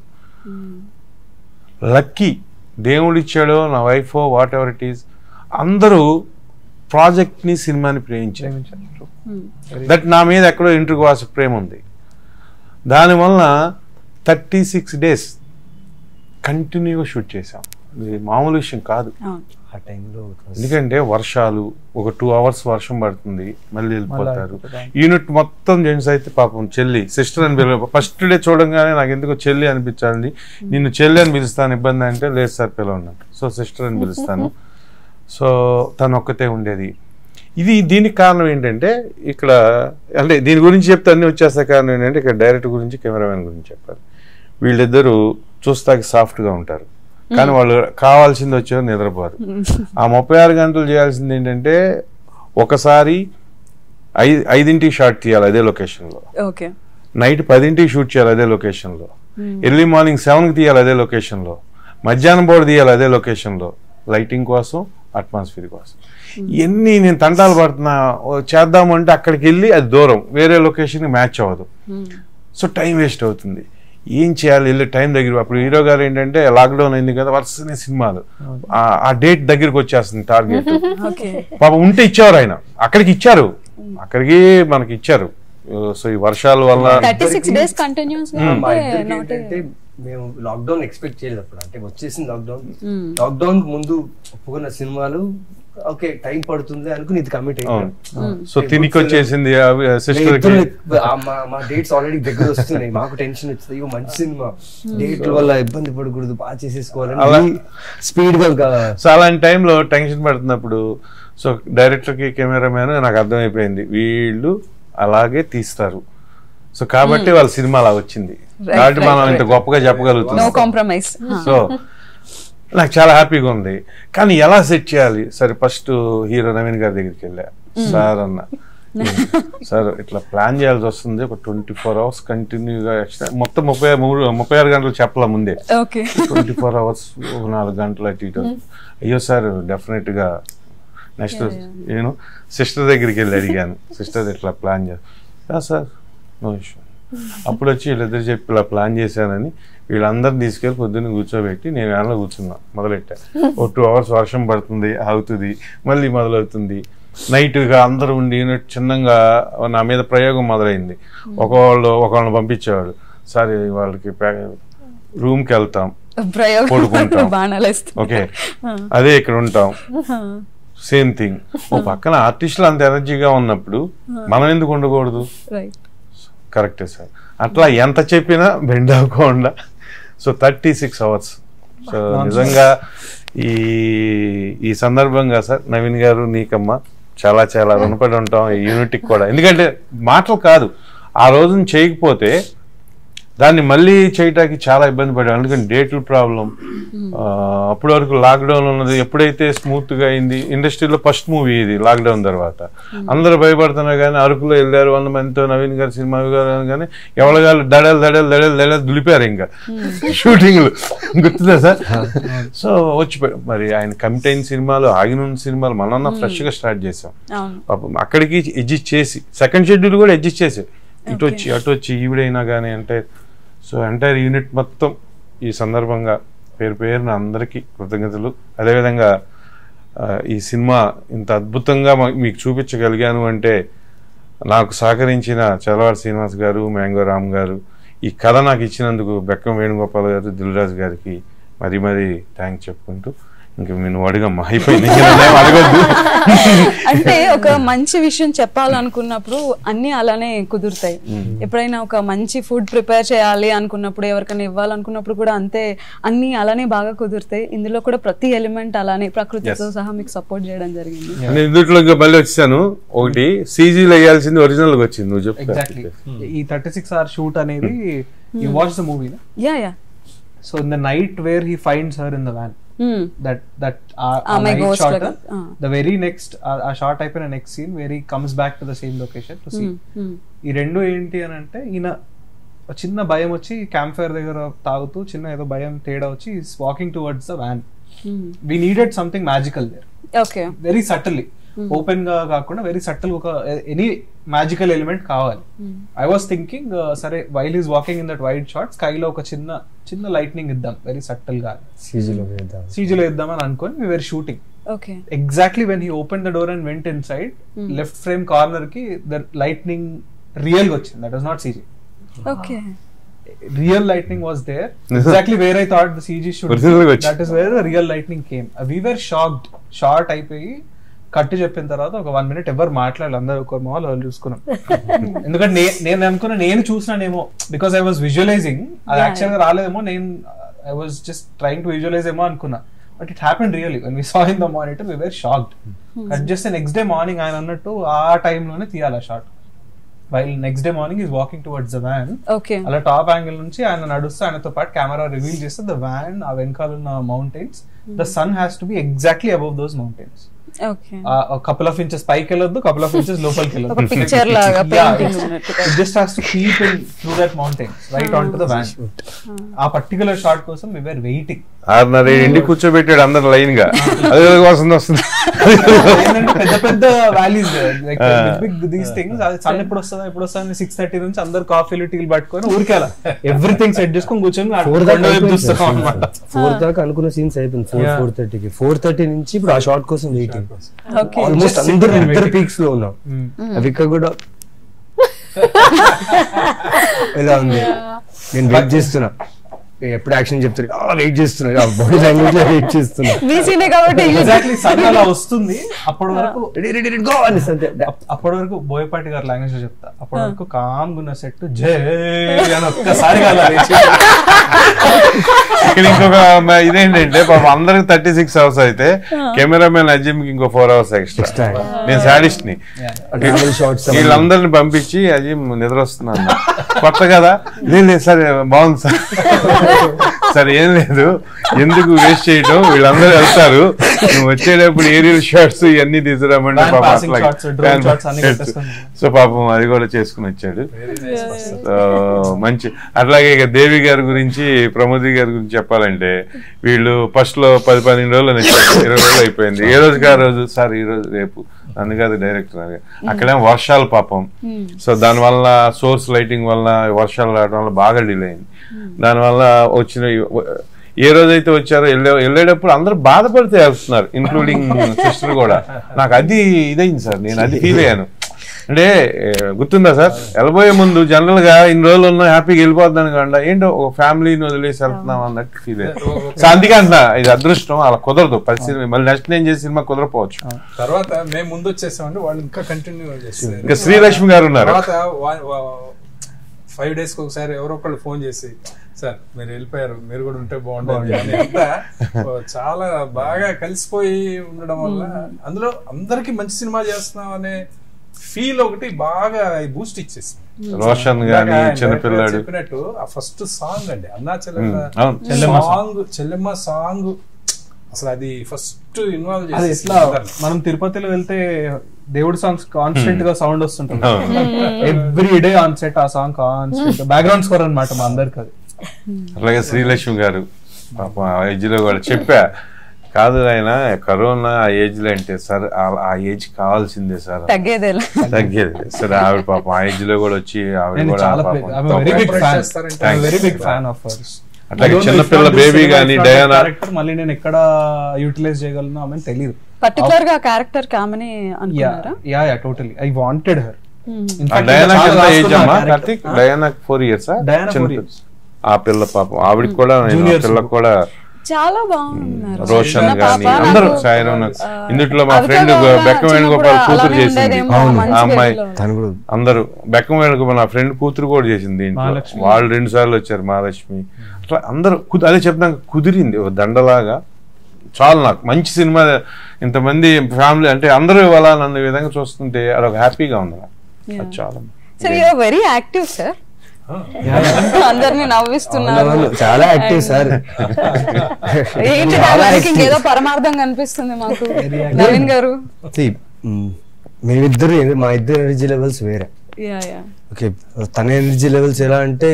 లక్కీ దేవుడు ఇచ్చాడో నా wife whatever it is అందరూ ప్రాజెక్ట్ని సినిమాని ప్రేమించారు దట్ నా మీద ఎక్కడో ఇంటికి వాసి ప్రేమ ఉంది దానివల్ల థర్టీ సిక్స్ డేస్ కంటిన్యూగా షూట్ చేసాం ఇది మామూలు విషయం కాదు ఆ టైంలో ఎందుకంటే వర్షాలు ఒక టూ అవర్స్ వర్షం పడుతుంది మళ్ళీ వెళ్ళిపోతారు వెళ్ళిపోతారు. యూనిట్ మొత్తం జెంట్స్ అయితే పాపం చెల్లి సిస్టర్ అని పిలవ ఫస్ట్ డే చూడంగానే నాకు ఎందుకో చెల్లి అనిపించాలి నిన్ను చెల్లి అని పిలుస్తాను ఇబ్బంది అంటే లేదు సార్ పిలవన్నాను సో సిస్టర్ అని పిలుస్తాను సో తను ఒక్కతే ఉండేది ఇది దీనికి కారణం ఏంటంటే ఇక్కడ అంటే దీని గురించి చెప్తే అన్ని వచ్చేస్తే కారణం ఏంటంటే ఇక్కడ డైరెక్టర్ గురించి కెమెరామెన్ గురించి చెప్పాలి వీళ్ళిద్దరూ చూస్తాకి సాఫ్ట్గా ఉంటారు కానీ వాళ్ళు కావాల్సింది వచ్చేది నిద్రపోరు ఆ ముప్పై ఆరు గంటలు చేయాల్సింది ఏంటంటే ఒకసారి ఐదు ఐదింటికి షాట్ తీయాలి అదే లొకేషన్లో ఓకే నైట్ పదింటికి షూట్ చేయాలి అదే లొకేషన్లో ఎర్లీ మార్నింగ్ సెవెన్కి తీయాలి అదే లొకేషన్లో మధ్యాహ్నం పూట తీయాలి అదే లొకేషన్లో లైటింగ్ కోసం అట్మాస్ఫియర్ కోసం ఇవన్నీ నేను తంటాలు పడుతున్నా ఓ చేద్దామంటే అక్కడికి వెళ్ళి అది దూరం వేరే లొకేషన్కి మ్యాచ్ అవ్వదు సో టైం వేస్ట్ అవుతుంది ఏం చేయాలి వెళ్ళి టైం దగ్గర అప్పుడు హీరో గారు ఏంటంటే లాక్డౌన్ అయింది కదా వరుసనే సినిమాలు ఆ- ఆ డేట్ దగ్గరికి వచ్చేస్తుంది టార్గెట్ ఓకే పాప ఉంటే ఇచ్చేవారు ఆయన అక్కడికి ఇచ్చారు అక్కడికి మనకి ఇచ్చారు సో ఈ వర్షాల వల్ల థర్టీ సిక్స్ డేస్ కంటిన్యూస్ గా మా అంటే ఇద్దరికి not a- ఏంటంటే మేము లాక్డౌన్ ఎక్స్పెక్ట్ చేయలేదు అప్పుడు అంటే వచ్చేసింది లాక్డౌన్ లాక్డౌన్ ముందు ఒప్పుకున్న సినిమాలు ఓకే టైం పడుతుంది అనుకుని ఇది కమిట్ అవును అయిపోయాం సో తినికి వచ్చేసింది సిస్టర్ కి ఇద్దరు ఆ మా- మా డేట్స్ ఆల్రెడీ దగ్గర వస్తున్నాయి మాకు టెన్షన్ వచ్చింది ఇగో మంచి సినిమా డేట్ల వల్ల ఇబ్బంది పడకూడదు బాగా అలా- చేసేసుకోవాలని స్పీడ్ గా ఇంకా సో అలాంటి టైంలో టెన్షన్ పడుతున్నప్పుడు సో డైరెక్టర్ కి కెమెరామ్యాన్ నాకు అర్థమైపోయింది వీళ్ళు అలాగే తీస్తారు సో కాబట్టి వాళ్ళ సినిమా అలా వచ్చింది Right, కాబట్టి right, మనం ఇంత right. గొప్పగా నో చెప్పగలుగుతున్నాం కాంప్రమైజ్ సో నాకు చాలా హ్యాపీగా ఉంది కానీ ఎలా సెట్ చేయాలి సరే ఫస్ట్ హీరో నవీన్ గారి దగ్గరికి వెళ్ళా సార్ అన్న సార్ ఇట్లా ప్లాన్ చేయాల్సి వస్తుంది ఒక ట్వంటీ ఫోర్ అవర్స్ కంటిన్యూగా ఎక్స్ట్రా మొత్తం ముప్పై మూడు ముప్పై ఆరు గంటలు చెప్పాల ముందే ఓకే ట్వంటీ ఫోర్ అవర్స్ ఒక నాలుగు గంటలు అటు ఇటు అయ్యో సార్ డెఫినెట్ గా నెక్స్ట్ నేను సిస్టర్ దగ్గరికి వెళ్ళి అడిగాను సిస్టర్ ఇట్లా ప్లాన్ చేస్తా సార్ నో ఇష్యూ అప్పుడు వచ్చి వీళ్ళిద్దరు చెప్పి ఇలా ప్లాన్ చేశానని వీళ్ళందరిని తీసుకెళ్ళి పొద్దున్న కూర్చోబెట్టి నేను వేళ కూర్చున్నా మొదలెట్టా ఓ టూ అవర్స్ వర్షం పడుతుంది అవుతుంది మళ్ళీ మొదలవుతుంది నైట్గా అందరూ ఉండి చిన్నగా నా మీద ప్రయోగం మొదలైంది ఒకవాళ్ళు ఒకళ్ళని పంపించేవాడు సరే వాళ్ళకి రూమ్కి వెళ్తాం పడుకుంటాం. ప్రయోగం బాణాలు వేస్తాం ఓకే అదే ఇక్కడ ఉంటాం సేమ్ థింగ్ ఓ పక్కన ఆర్టిస్టులు అంత ఎనర్జీగా ఉన్నప్పుడు మనం ఎందుకు ఉండకూడదు రైట్ కరెక్టే సార్ అట్లా ఎంత చెప్పినా బెండ్ అవ్వకుండా so thirty six hours so నిజంగా ఈ ఈ సందర్భంగా సార్ నవీన్ గారు నీకమ్మ చాలా చాలా రుణపడి ఉంటాం ఈ యూనిట్కి కూడా ఎందుకంటే మాటలు కాదు ఆ రోజున చేయకపోతే దాన్ని మళ్ళీ చేయటానికి చాలా ఇబ్బంది పడ్డాం ఎందుకంటే డేట్ల ప్రాబ్లం అప్పటి వరకు లాక్డౌన్ ఉన్నది ఎప్పుడైతే స్మూత్ గా అయింది ఇండస్ట్రీలో ఫస్ట్ మూవీ ఇది లాక్డౌన్ తర్వాత అందరూ భయపడుతున్నారు కానీ అరకులో వెళ్ళారు వంద మందితో నవీన్ గారు సినిమా గారు కానీ ఎవరి దడలు దడలు దడలు దడలు దులిపారు ఇంకా షూటింగ్లు గుర్తుందా సార్ సో వచ్చి మరి ఆయన కమిట్ అయిన సినిమాలు ఆగిన సినిమాలు మనన్నా ఫ్రెష్ గా స్టార్ట్ చేసాం అవును పాపం అక్కడికి అడ్జస్ట్ చేసి సెకండ్ షెడ్యూల్ కూడా అడ్జస్ట్ చేసి ఇటు వచ్చి అటు వచ్చి ఈవిడైనా కానీ అంటే సో ఎంటైర్ యూనిట్ మొత్తం ఈ సందర్భంగా పేరు పేరున అందరికీ కృతజ్ఞతలు అదేవిధంగా ఆ, ఈ సినిమా ఇంత అద్భుతంగా మా- మీకు చూపించగలిగాను అంటే నాకు సహకరించిన చలవాడి శ్రీనివాస్ గారు మ్యాంగో రామ్ గారు ఈ కథ నాకు ఇచ్చినందుకు బెక్కం వేణుగోపాల్ గారు దిల్రాజ్ గారికి మరీ మరీ థ్యాంక్స్ చెప్పుకుంటూ ఇంక నేను అడగమ్మా అయిపోయింది ఇంక నన్నేం అడగొద్దు అంటే ఒక మంచి విషయం చెప్పాలనుకున్నప్పుడు అన్ని అలానే కుదురుతాయి ఎప్పుడైనా ఒక మంచి ఫుడ్ ప్రిపేర్ చేయాలి అనుకున్నప్పుడు ఎవరికైనా ఇవ్వాలనుకున్నప్పుడు కూడా అంతే అన్ని అలానే బాగా కుదురుతాయి ఇందులో కూడా ప్రతి ఎలిమెంట్ అలానే ప్రకృతితో సహా మీకు సపోర్ట్ చేయడం జరిగింది నేను ఇందులో ఇంకా మళ్ళీ వచ్చాను ఒకటి సీజీలో వేయాల్సింది ఒరిజినల్ గా వచ్చింది నువ్వు చెప్పు ఎగ్జాక్ట్లీ ఈ థర్టీ సిక్స్ అవర్ షూట్ అనేది you watch the movie yeah yeah so in the night where he finds her in the van that that ఆమె ghost షాట్ లాగా, ఆ. ద వెరీ నెక్స్ట్ ఆ షార్ట్ అయిపోయిన next scene very comes back to the same location to see ఈ రెండు ఏంటి అని అంటే ఈయన ఒక చిన్న భయం వచ్చి క్యాంప్ ఫైర్ దగ్గర తాగుతూ చిన్న ఏదో భయం తేడా వచ్చి walking towards the van we needed something magical there okay very subtly open గా కాకుండా వెరీ సటిల్ ఒక ఎనీ మ్యాజికల్ ఎలిమెంట్ కావాలి ఐ వాస్ థింకింగ్ సరే while is walking in that white shot స్కైలో ఒక చిన్న చిన్న లైట్నింగ్ ఇద్దాం వెరీ సటిల్ గా సీజీలో వేద్దాం సీజీలో ఇద్దామని అనుకొని we very shooting okay exactly when he open the door and went inside left frame corner కి ద లైట్నింగ్ రియల్ గా వచ్చింది that was not CG okay real lightning was there exactly where I thought the CG should Original గా వచ్చింది. That is where the real lightning came we were shocked shot అయిపోయి cut చెప్పిన తర్వాత ఒక one minute ఎవరు మాట్లాడాలి అందరు ఒక మొహాలు వాళ్ళు చూసుకున్నాం ఎందుకంటే నే- నేను అనుకున్నా నేను చూసినానేమో బికాస్ ఐ వాజ్ విజువలైజింగ్ అది Yeah, యాక్చువల్ గా రాలేదేమో నేను I was just trying to visualize ఏమో అనుకున్నా but it happen really one we saw in the monitor we were shocked cut just next day morning ఆయన అన్నట్టు ఆ టైంలోనే తీయాలి ఆ shot while next day morning is walking towards the van okay అలా top angle నుంచి ఆయన నడుస్తూ ఆయనతో పాటు కెమెరా రివీల్ చేస్తే ద వ్యాన్ ఆ వెనకాల ఉన్న mountains the sun has to be exactly above those mountains okay couple of inches పైకి వెళ్ళొద్దు కపుల్ ఆఫ్ ఇంచెస్ లోపలికి ఒక picture లాగా painting ఉన్నట్టుగా. Just has to keep in through that mountains right on to the van ఆ particular shot కోసం we wear waiting ఆరున్నర ఇంటి కూర్చోబెట్టాడు అందరు లైన్ గా అదే వస్తుంది వస్తుంది ఏంటంటే పెద్ద పెద్ద valleys like big these things sun ఎప్పుడు వస్తుందా ఎప్పుడు వస్తుందా సిక్స్ థర్టీ నుంచి అందరు కాఫీలు టీలు పట్టుకొని ఊరికేలా ఎవ్రీథింగ్ సెట్ చేసుకొని కూర్చొని ఫోర్ కొండ వైపు చూస్తాం అన్నమాట ఫోర్ దాకా అనుకున్న సీన్స్ అయిపోయింది ఫోర్ Yeah. ఫోర్ థర్టీకి ఫోర్ థర్టీ నుంచి ఇప్పుడు ఆ షార్ట్ కోసం వెయిటింగ్ ఓకే ఆల్మోస్ట్ Just అందరూ sitting and ఇద్దరు waiting. పీక్స్ లో ఉన్నాం అవి ఇక్కడ కూడా ఇలా ఉంది నేను వెయిట్ చేస్తున్నా ఎప్పుడు యాక్షన్ చెప్తారు వెయిట్ చేస్తున్నా బాడీ లాంగ్వేజ్ లో వెయిట్ చేస్తున్నా మీ సీనే కాబట్టి ఎగ్జాక్ట్లీ సన్ అలా వస్తుంది అప్పటి వరకు రెడీ రెడీ రెడీ గో అని అంతే అప్- అప్పటి వరకు బోయపాటి గారి లాంగ్వేజ్ లో చెప్తా అప్పటి వరకు కామ్ గున్న సెట్ జై అని ఒక్కసారి అలా లేచి ఇక్కడ ఇంకొక మ- ఇదేంటంటే పాపం అందరికి థర్టీ సిక్స్ అవర్స్ అయితే కెమెరామెన్ అజిమ్ కి ఇంకో ఫోర్ అవర్స్ ఎక్స్ట్రా Extra. నేను సాడిస్ట్ ని ట్రావెల్ షార్ట్స్ వీళ్ళందరిని పంపించి అజిమ్ నిద్ర వస్తున్నాను కొత్త కదా లేదు లేదు సార్ బాగుంది సార్ సార్ ఏం లేదు ఎందుకు వేస్ట్ చేయటం వీళ్ళందరూ వెళ్తారు నువ్వు వచ్చేటప్పుడు ఏరియల్ షార్ట్స్ ఇవన్నీ తీసుకురామంటే Van పాపం passing అట్లాగే. shots, drone Van shots అన్ని shots. పెట్టేసుకొని. సో పాపం అది కూడా చేసుకుని వచ్చాడు వెరీ నైస్ పర్సన్ సో మంచి అట్లాగే ఇక దేవి గారి గురించి ప్రమోది గారి గురించి చెప్పాలంటే వీళ్ళు ఫస్ట్ లో పది పన్నెండు రోజులు నచ్చారు ఇరవై రోజులు అయిపోయింది ఏ రోజుకి ఆ రోజు సార్ ఈ రోజు రేపు అందుకే అది డైరెక్టర్ అక్కడేమో వర్షాలు పాపం సో దానివల్ల సోర్స్ లైటింగ్ వల్ల వర్షాలు రావడం వల్ల బాగా డిలే అయింది దానివల్ల వచ్చిన ఏ రోజైతే వచ్చారో వెళ్ళే వెళ్ళేటప్పుడు అందరూ బాధపడితే వెళ్తున్నారు ఇంక్లూడింగ్ సిస్టర్ కూడా నాకు అది ఇదైంది సార్ నేను అది ఫీల్ అయ్యాను అంటే ఏ, గుర్తుందా సార్ వెళ్ళబోయే ముందు జనరల్ గా ఇన్ని రోజులు ఉన్నా హ్యాపీగా వెళ్ళిపోద్దాను కాకుండా ఏంటో ఒక ఫ్యామిలీని వదిలేసి వెళ్తున్నాం అన్నట్టు ఫీల్ అయ్యాను సో అందుకే అంటున్నా ఇది అదృష్టం అలా కుదరదు పరిస్థితి మళ్ళీ నెక్స్ట్ నేను చేసే సినిమా కుదరపోవచ్చు తర్వాత మేము ముందు వచ్చేసామంటే వాళ్ళు ఇంకా కంటిన్యూ చేస్తారు ఇంకా శ్రీలక్ష్మి గారు ఉన్నారు తర్వాత ఫైవ్ డేస్ కి ఒకసారి ఎవరో ఒకళ్ళు ఫోన్ చేసి సార్ మీరు వెళ్ళిపోయారు మీరు కూడా ఉంటే బాగుండేది అని అంతా ఓ, చాలా బాగా కలిసిపోయి ఉండడం వల్ల అందులో అందరికి మంచి సినిమా చేస్తున్నాం అనే ఫీల్ ఒకటి బాగా బూస్ట్ ఇచ్చేసింది రోషన్ ఇందాక గాని ఆయన చిన్నపిల్లాడు చెప్పినట్టు ఆ ఫస్ట్ సాంగ్ అండి అన్నా ఉమ్, అవును. చెల్లెమ్మ చెల్లెమ్మ సాంగ్ చెల్లెమ్మ సాంగ్ అసలు అది ఫస్ట్ ఇన్వాల్వ్ అది చేసి ఎట్లా మనం తిరుపతిలో వెళ్తే దేవుడి సాంగ్స్ కాన్స్టెంట్ గా సౌండ్ వస్తుంటుంది ఎవ్రీ డే ఆన్ సెట్ ఆ సాంగ్ కాన్స్టెంట్ బ్యాక్గ్రౌండ్ స్కోర్ అనమాట మా అందరికి అది అలాగే శ్రీలక్ష్మి గారు పాపం ఆ ఏజ్ లో కూడా చెప్పా కాదు ఆయన కరోనా ఆ ఏజ్ లో అంటే సార్ ఆ- ఆ ఏజ్ కావాల్సిందే సార్ తగ్గేదేలా తగ్గేది సరే ఆవిడ పాపం ఆ ఏజ్ లో కూడా వచ్చి ఆవిడ నేను కూడా చాలా పాపం వెరీ బిగ్ Cooperate ఫ్యాన్ చేస్తారంటే very big fan of hers అట్లాగే చిన్నపిల్ల బేబీ గాని డయానా క్యారెక్టర్ మళ్ళీ నేను ఎక్కడ యూటిలైజ్ చేయగలను ఆమె తెలియదు పర్టికులర్ గా క్యారెక్టర్ కామని యా అనుకున్నారా yeah yeah totally I wanted her ఆ డయానాకి ఎంత ఏజ్ అమ్మా కార్తిక్ డయానాకి four years Diana four years. ఆ పిల్ల పాపం ఆవిడకి కూడా నేను ఆ Juniors. పిల్లకి కూడా చాలా బాగున్నారు రోషన్ చిన్న గాని పాప అందరూ నాకు, సాయిరామ్ ఆ, ఇందుట్లో మా అవిక ఫ్రెండ్ గౌడ బెక్కం వేణుగోపాల్ చిన్నప్పుడు కూతురు అలానే చేసింది ఉండేదేమో, అవును. మంచి ఆ అమ్మాయి గదిలో. తను కూడా అందరూ బెక్కం వేణుగోపాల్ నా ఫ్రెండ్ కూతురు కూడా చేసింది దీంట్లో మహాలక్ష్మి. వాళ్ళు రెండు సార్లు వచ్చారు మహాలక్ష్మి అట్లా అందరూ కుది- అదే చెప్తాను కుదిరింది ఒక దండలాగా చాలు నాకు మంచి సినిమా ఇంతమంది ఫ్యామిలీ అంటే అందరూ ఇవ్వాలన్న విధంగా చూస్తుంటే అదొక హ్యాపీగా ఉంది నాకు అది చాలా sir you are very active sir అందరిని నవ్విస్తున్నారు అవును, చాలా యాక్టివ్ సార్ ఏంటి చాలా దానికి active. ఇంకేదో పరమార్థం కనిపిస్తుంది మాకు నవీన్ గారు See, మ్, మేమిద్దరు ఏ- మా ఇద్దరు ఎనర్జీ లెవెల్స్ వేరే యా యా ఓకే తన ఎనర్జీ లెవెల్స్ ఎలా అంటే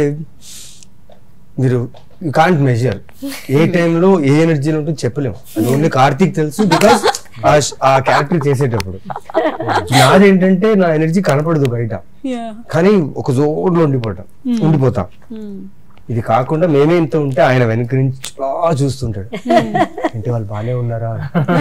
మీరు యూ కాంట్ మెజర్ ఏ టైంలో ఏ ఎనర్జీలో ఉంటుందో చెప్పలేము అది ఓన్లీ కార్తీక్ తెలుసు బికాస్ ఆ క్యారెక్టర్ చేసేటప్పుడు నాది ఏంటంటే నా ఎనర్జీ కనపడదు బయట యా కానీ ఒక జోన్లో ఉండిపోతాం ఉండిపోతాం ఇది కాకుండా మేమే ఇంత ఉంటే ఆయన వెనక నుంచి అలా చూస్తుంటాడు అంటే వాళ్ళు బాగానే ఉన్నారా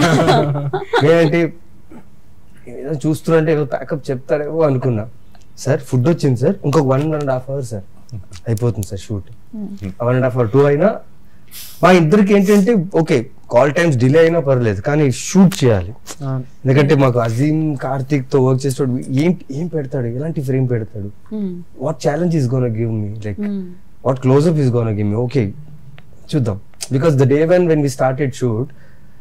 నేనంటే ఏదో చూస్తున్నారంటే ఏదో ప్యాకప్ చెప్తారేమో అనుకున్నా సార్ ఫుడ్ వచ్చింది సార్ ఇంకొక one and half hour sir అయిపోతుంది sir shoot one and half hour two అయినా మా ఇద్దరికి ఏంటంటే ఓకే కాల్ టైమ్స్ డిలే అయినా పర్లేదు కానీ షూట్ చేయాలి ఎందుకంటే మాకు అజీమ్ కార్తిక్ తో వర్క్ చేసేటప్పుడు ఏం ఏం పెడతాడు ఎలాంటి ఫ్రేమ్ పెడతాడు what challenge is gonna give me like what close up is gonna give me okay చూద్దాం because the day when when we started shoot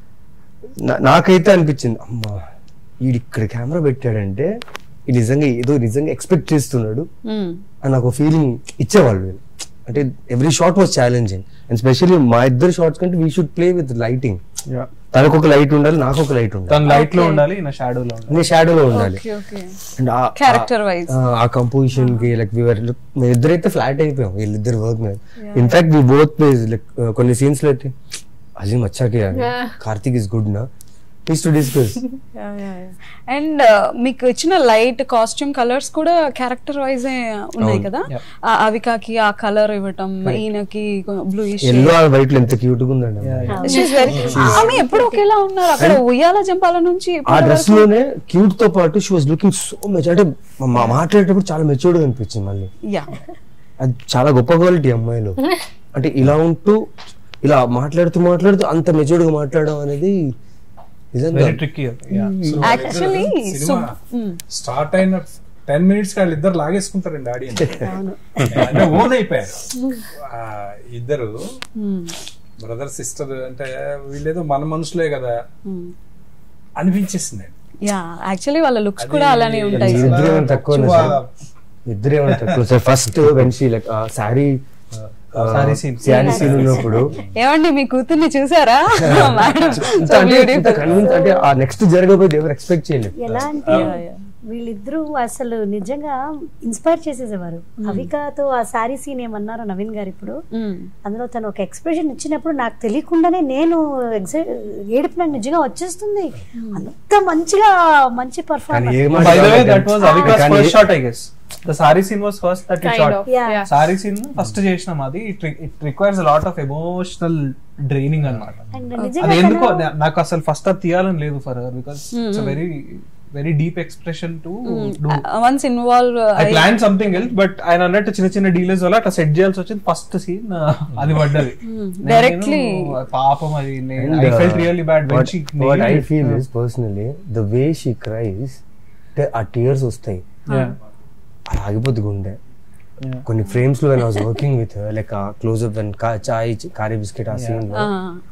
నాకైతే అనిపించింది అమ్మా వీడు ఇక్కడ కెమెరా పెట్టాడంటే ఈ నిజంగా ఏదో నిజంగా ఎక్స్పెక్ట్ చేస్తున్నాడు అని నాకు ఫీలింగ్ ఇచ్చేవాళ్ళు వీళ్ళు అంటే every shot was challenging and specially మా ఇద్దరు షార్ట్స్ కంటే we should play with lighting తనకు ఒక లైట్ ఉండాలి నాకు ఒక లైట్ ఉండాలి తన లైట్ లో Okay. ఉండాలి నా షాడో లో ఉండాలి నీ షాడోలో ఉండాలి ఓకే ఓకే అండ్ ఆ- Character wise. ఆ- ఆ కంపోజిషన్ కి లైక్ వివర్ మేము ఇద్దరైతే ఫ్లాట్ అయిపోయాం వీళ్ళిద్దరు వర్క్ మీద in fact we both plays like కొన్ని సీన్స్ లో అయితే అజీమ్ వచ్చాకే కార్తిక్ ఇస్ గుడ్ నా ప్లీజ్ టు డిస్కస్ అండ్ మీకు ఇచ్చిన లైట్ కాస్ట్యూమ్ కలర్స్ కూడా క్యారెక్టర్ వైజ్ ఉన్నాయి కదా Yeah. ఆ అవికాకి ఆ కలర్ ఇవ్వటం ఈయనకి బ్లూ ఎల్లో ఆ వైట్ లో ఎంత క్యూట్ గా ఉందండి అమ్మాయి. ఆమె ఎప్పుడు ఒకేలా ఉన్నారు అక్కడ ఉయ్యాల జంపాల నుంచి ఆ ఇప్పటి డ్రెస్ వరకు- లోనే క్యూట్ తో పాటు she was looking so much అంటే మా- మాట్లాడేటప్పుడు చాలా మెచ్యూర్డ్ గా అనిపించింది మళ్ళీ యా అది చాలా గొప్ప క్వాలిటీ అమ్మాయిలో అంటే ఇలా ఉంటూ ఇలా మాట్లాడుతూ మాట్లాడుతూ అంత మెచ్యూర్డ్ గా మాట్లాడడం అనేది నిజంగా very tricky actually cinema start అయిన టెన్ మినిట్స్ వాళ్ళు ఇద్దరు లాగేసుకుంటారండి ఆడియన్స్ అంటే ఓన్ అయిపోయారు ఆ, ఇద్దరు బ్రదర్ సిస్టర్ అంటే వీళ్ళేదో మన మనుషులే కదా అనిపించేసింది యా యాక్చువల్లీ వాళ్ళ లుక్స్ కూడా అలానే ఉంటాయి అది- ఇద్దరు ఏం తక్కువ లేదు సార్. ఇద్దరు ఏమంటారు sir first when she like sari Saree scene. Sari scene ఉన్నప్పుడు ఏమండి మీ కూతుర్ని చూసారా మేడం ఇంత అంటే ఇంత convince- అంటే ఆ నెక్స్ట్ జరగబోయేది ఎవరు ఎక్స్పెక్ట్ చేయలేదు ఎలా అంటే వీళ్ళిద్దరూ అసలు నిజంగా ఇన్స్పైర్ చేసేసేవారు అవికాతో ఆ శారీ సీన్ ఏమన్నారో నవీన్ గారు ఇప్పుడు అందులో తను ఒక ఎక్స్ప్రెషన్ ఇచ్చినప్పుడు నాకు తెలియకుండానే నేను ఎగ్జై ఏడుపు నాకు నిజంగా వచ్చేస్తుంది అంత మంచిగా మంచి కానీ పర్ఫార్మెన్స్ ఏ మాట By the way, కాదు. that was Avika's కానీ first shot, I guess. The saree scene was first that we Kind shot. of. Yeah. Yeah. Sari scene first చేసినాం అది it it requires lot of emotional draining అనమాట and అది నిజంగా ఎందుకో తను- నా- నాకు అసలు ఫస్ట్ అది తీయాలని లేదు for because it's very very deep expression to do once involve I plan something else but ఆయన అన్నట్టు చిన్న చిన్న డీలర్స్ వల్ల అట్లా సెట్ చేయాల్సి వచ్చింది ఫస్ట్ సీన్ అది పడ్డది Directly. నేను, పాపం అది And, I uh, felt really bad when what, she what I feel is personally the way she cries ఆ టీయర్స్ వస్తాయి అలా ఆగిపోద్ది గుండె కొన్ని ఫ్రేమ్స్ లో I was working with like close up and chai khari biscuit ఆ సీన్ లో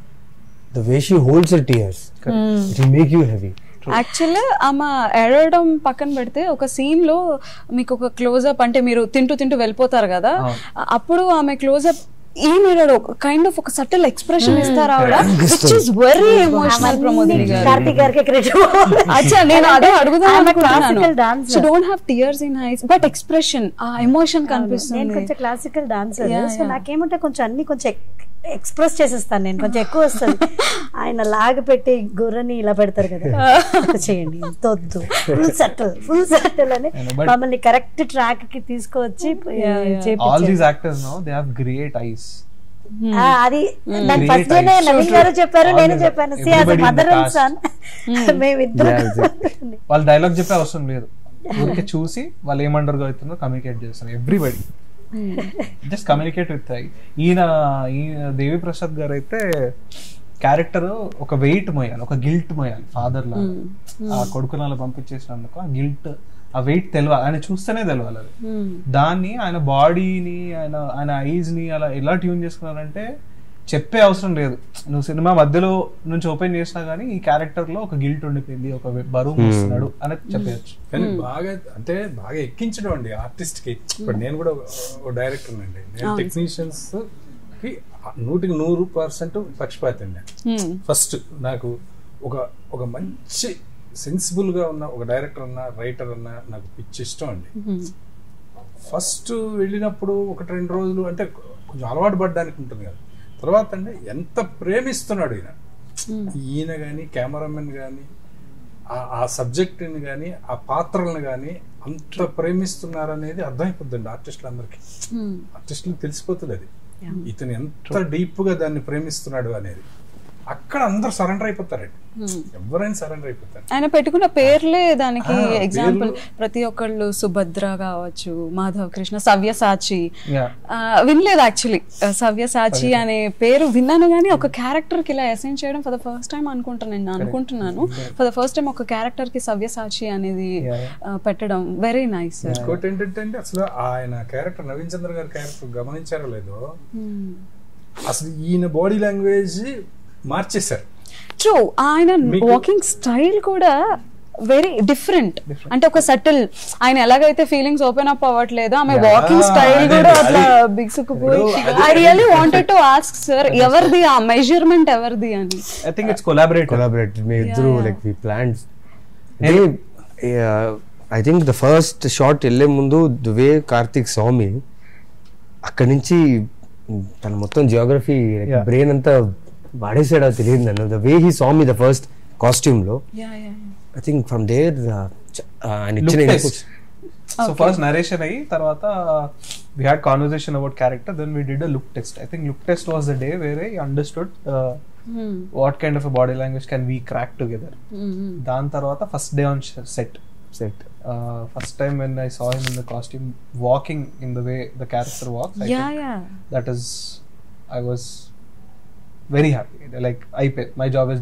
the way she holds her tears it will make you heavy actually ఆమె ఏడవడం పక్కన పెడితే ఒక సీన్ లో మీకు ఒక క్లోజ్అప్ అంటే మీరు తింటూ తింటూ వెళ్ళిపోతారు కదా అప్పుడు ఆమె క్లోజ్అప్ ఏం ఏడాడు కైండ్ ఆఫ్ ఒక సటిల్ ఎక్స్ప్రెషన్ ఇస్తారు ఆవిడ which is very emotional Pramodini గారు కార్తీక్ గారికి క్రెడిట్ అచ్చా నేను అదే అడుగుదాం I'm a అనుకుంటున్నాను classical dancer. She don't have tears in eyes but expression ఆ ఎమోషన్ నేను కనిపిస్తుంది కొంచెం classical dancer Yeah, so yeah. నాకేమంటే కొంచెం అన్ని కొంచెం ఎక్స్ప్రెస్ చేసేస్తాను నేను కొంచెం ఎక్కువ వస్తుంది ఆయన లాగ పెట్టి గుర్రని ఇలా పెడతారు కదా అట్లా చేయండి ఇంత వద్దు ఫుల్ సెటిల్ ఫుల్ సెటిల్ అని I know, but- మమ్మల్ని కరెక్ట్ ట్రాక్ కి తీసుకొచ్చి ఆల్ చేపించారు. These actors know they have great eyes ఆ, అది నాకు Great ఫస్ట్ డేనే eyes. నవీన్ గారు చెప్పారు All నేను the- చెప్పాను సి everybody in the mother and cast. Son మేమిద్దరం వాళ్ళు డైలాగ్ చెప్పే అవసరం లేదు ఊరికే చూసి వాళ్ళు ఏమండర్ అవుతుందో కమ్యూనికేట్ చేస్తారు ఎవ్రీబడి జస్ట్ కమ్యూనికేట్ విత్ ఈయన ఈయన దేవి ప్రసాద్ గారు అయితే క్యారెక్టర్ ఒక వెయిట్ మోయాలి ఒక గిల్ట్ మోయాలి ఫాదర్ లా ఆ కొడుకుని అలా పంపించేసినందుకు ఆ గిల్ట్ ఆ వెయిట్ తెలియాలి ఆయన చూస్తేనే తెలియాలి అది దాన్ని ఆయన బాడీని ఆయన ఆయన ఐజ్ ని అలా ఎలా ట్యూన్ చేసుకున్నారంటే చెప్పే అవసరం లేదు నువ్వు సినిమా మధ్యలో నుంచి ఓపెన్ చేసినా గానీ ఈ క్యారెక్టర్ లో ఒక గిల్ట్ ఉండిపోయింది ఒక బరువు మోస్తున్నాడు అనేది చెప్పేయచ్చు కానీ బాగా అంటే బాగా ఎక్కించడం అండి ఆర్టిస్ట్ కి ఇప్పుడు నేను కూడా ఒక డైరెక్టర్ అండి నేను టెక్నీషియన్స్ కి నూటికి నూరు పర్సెంట్ పక్షపాతి అండి ఫస్ట్ నాకు ఒక ఒక మంచి సెన్సిబుల్ గా ఉన్న ఒక డైరెక్టర్ అన్న రైటర్ అన్న నాకు పిచ్చి ఇష్టం అండి ఫస్ట్ వెళ్ళినప్పుడు ఒకటి రెండు రోజులు అంటే కొంచెం అలవాటు పడడానికి ఉంటుంది కదా తర్వాత అండి ఎంత ప్రేమిస్తున్నాడు ఈయన ఈయన కానీ కెమెరామెన్ కానీ ఆ సబ్జెక్ట్ని కానీ ఆ పాత్రలను కానీ అంత ప్రేమిస్తున్నారనేది అర్థమైపోద్దండి ఆర్టిస్టులందరికీ ఆర్టిస్టులకు తెలిసిపోతుంది అది ఇతను ఎంత డీప్ గా దాన్ని ప్రేమిస్తున్నాడు అనేది అక్కడ అందరు సరెండర్ అయిపోతారండి ఎవరైనా సరెండర్ అయిపోతారు ఆయన పెట్టుకున్న పేర్లే దానికి ఆ, ఎగ్జాంపుల్ పేర్లు- ప్రతి ఒక్కళ్ళు సుభద్ర కావచ్చు మాధవ్ కృష్ణ సవ్యసాచి Yeah. ఆ, వినలేదు యాక్చువల్లీ సవ్యసాచి అనే పేరు విన్నాను కానీ ఒక క్యారెక్టర్ కి ఇలా అసైన్ చేయడం ఫర్ ద ఫస్ట్ టైం అనుకుంటాను నేను అనుకుంటున్నాను ఫర్ ద ఫస్ట్ టైం ఒక క్యారెక్టర్ కి సవ్యసాచి అనేది Yeah, ఆ, పెట్టడం వెరీ నైస్ ఇంకోటి ఏంటంటే అండి అసలు ఆయన క్యారెక్టర్ నవీన్ చంద్ర గారి క్యారెక్టర్ గమనించారో లేదో అసలు ఈయన బాడీ లాంగ్వేజ్ మార్చేశారు ట్రూ ఆయన మీకు- వాకింగ్ స్టైల్ కూడా వెరీ డిఫరెంట్ అంటే ఒక సటిల్ ఆయన ఎలాగైతే ఫీలింగ్స్ ఓపెన్ అప్ అవ్వట్లేదు ఆమె వాకింగ్ స్టైల్ అదే, కూడా అదే. అట్లా బిగుసుకుపోయి ఇప్పుడు అదే. I really wanted to ask sir ఎవరిది ఆ మెజర్మెంట్ ఎవరిది అని I think it's collaborate collaborate మీ ఇద్దరు yeah. Like we plans I think the first shot వెళ్ళే ముందు ద వే కార్తిక్ స్వామి అక్కడి నుంచి తన మొత్తం జియోగ్రఫీ Yeah. బ్రెయిన్ అంతా వాడేసాడో తెలియదు నన్ను ద వే హీ స్వామి ద ఫస్ట్ కాస్ట్యూమ్ లో ఐ థింక్ ఫ్రమ్ దేర్ ఆయన ఇచ్చిన inputs. సో ఫస్ట్ నరేషన్ అయ్యి తర్వాత we had conversation about character then we did a look test I think look test was the day వేరే understood what kind of body language can we crack together దాని తర్వాత first day on set Set. First time when I saw him in the costume walking in the way the character walk yeah yeah that is I was very happy like అయిపోయింది my job is done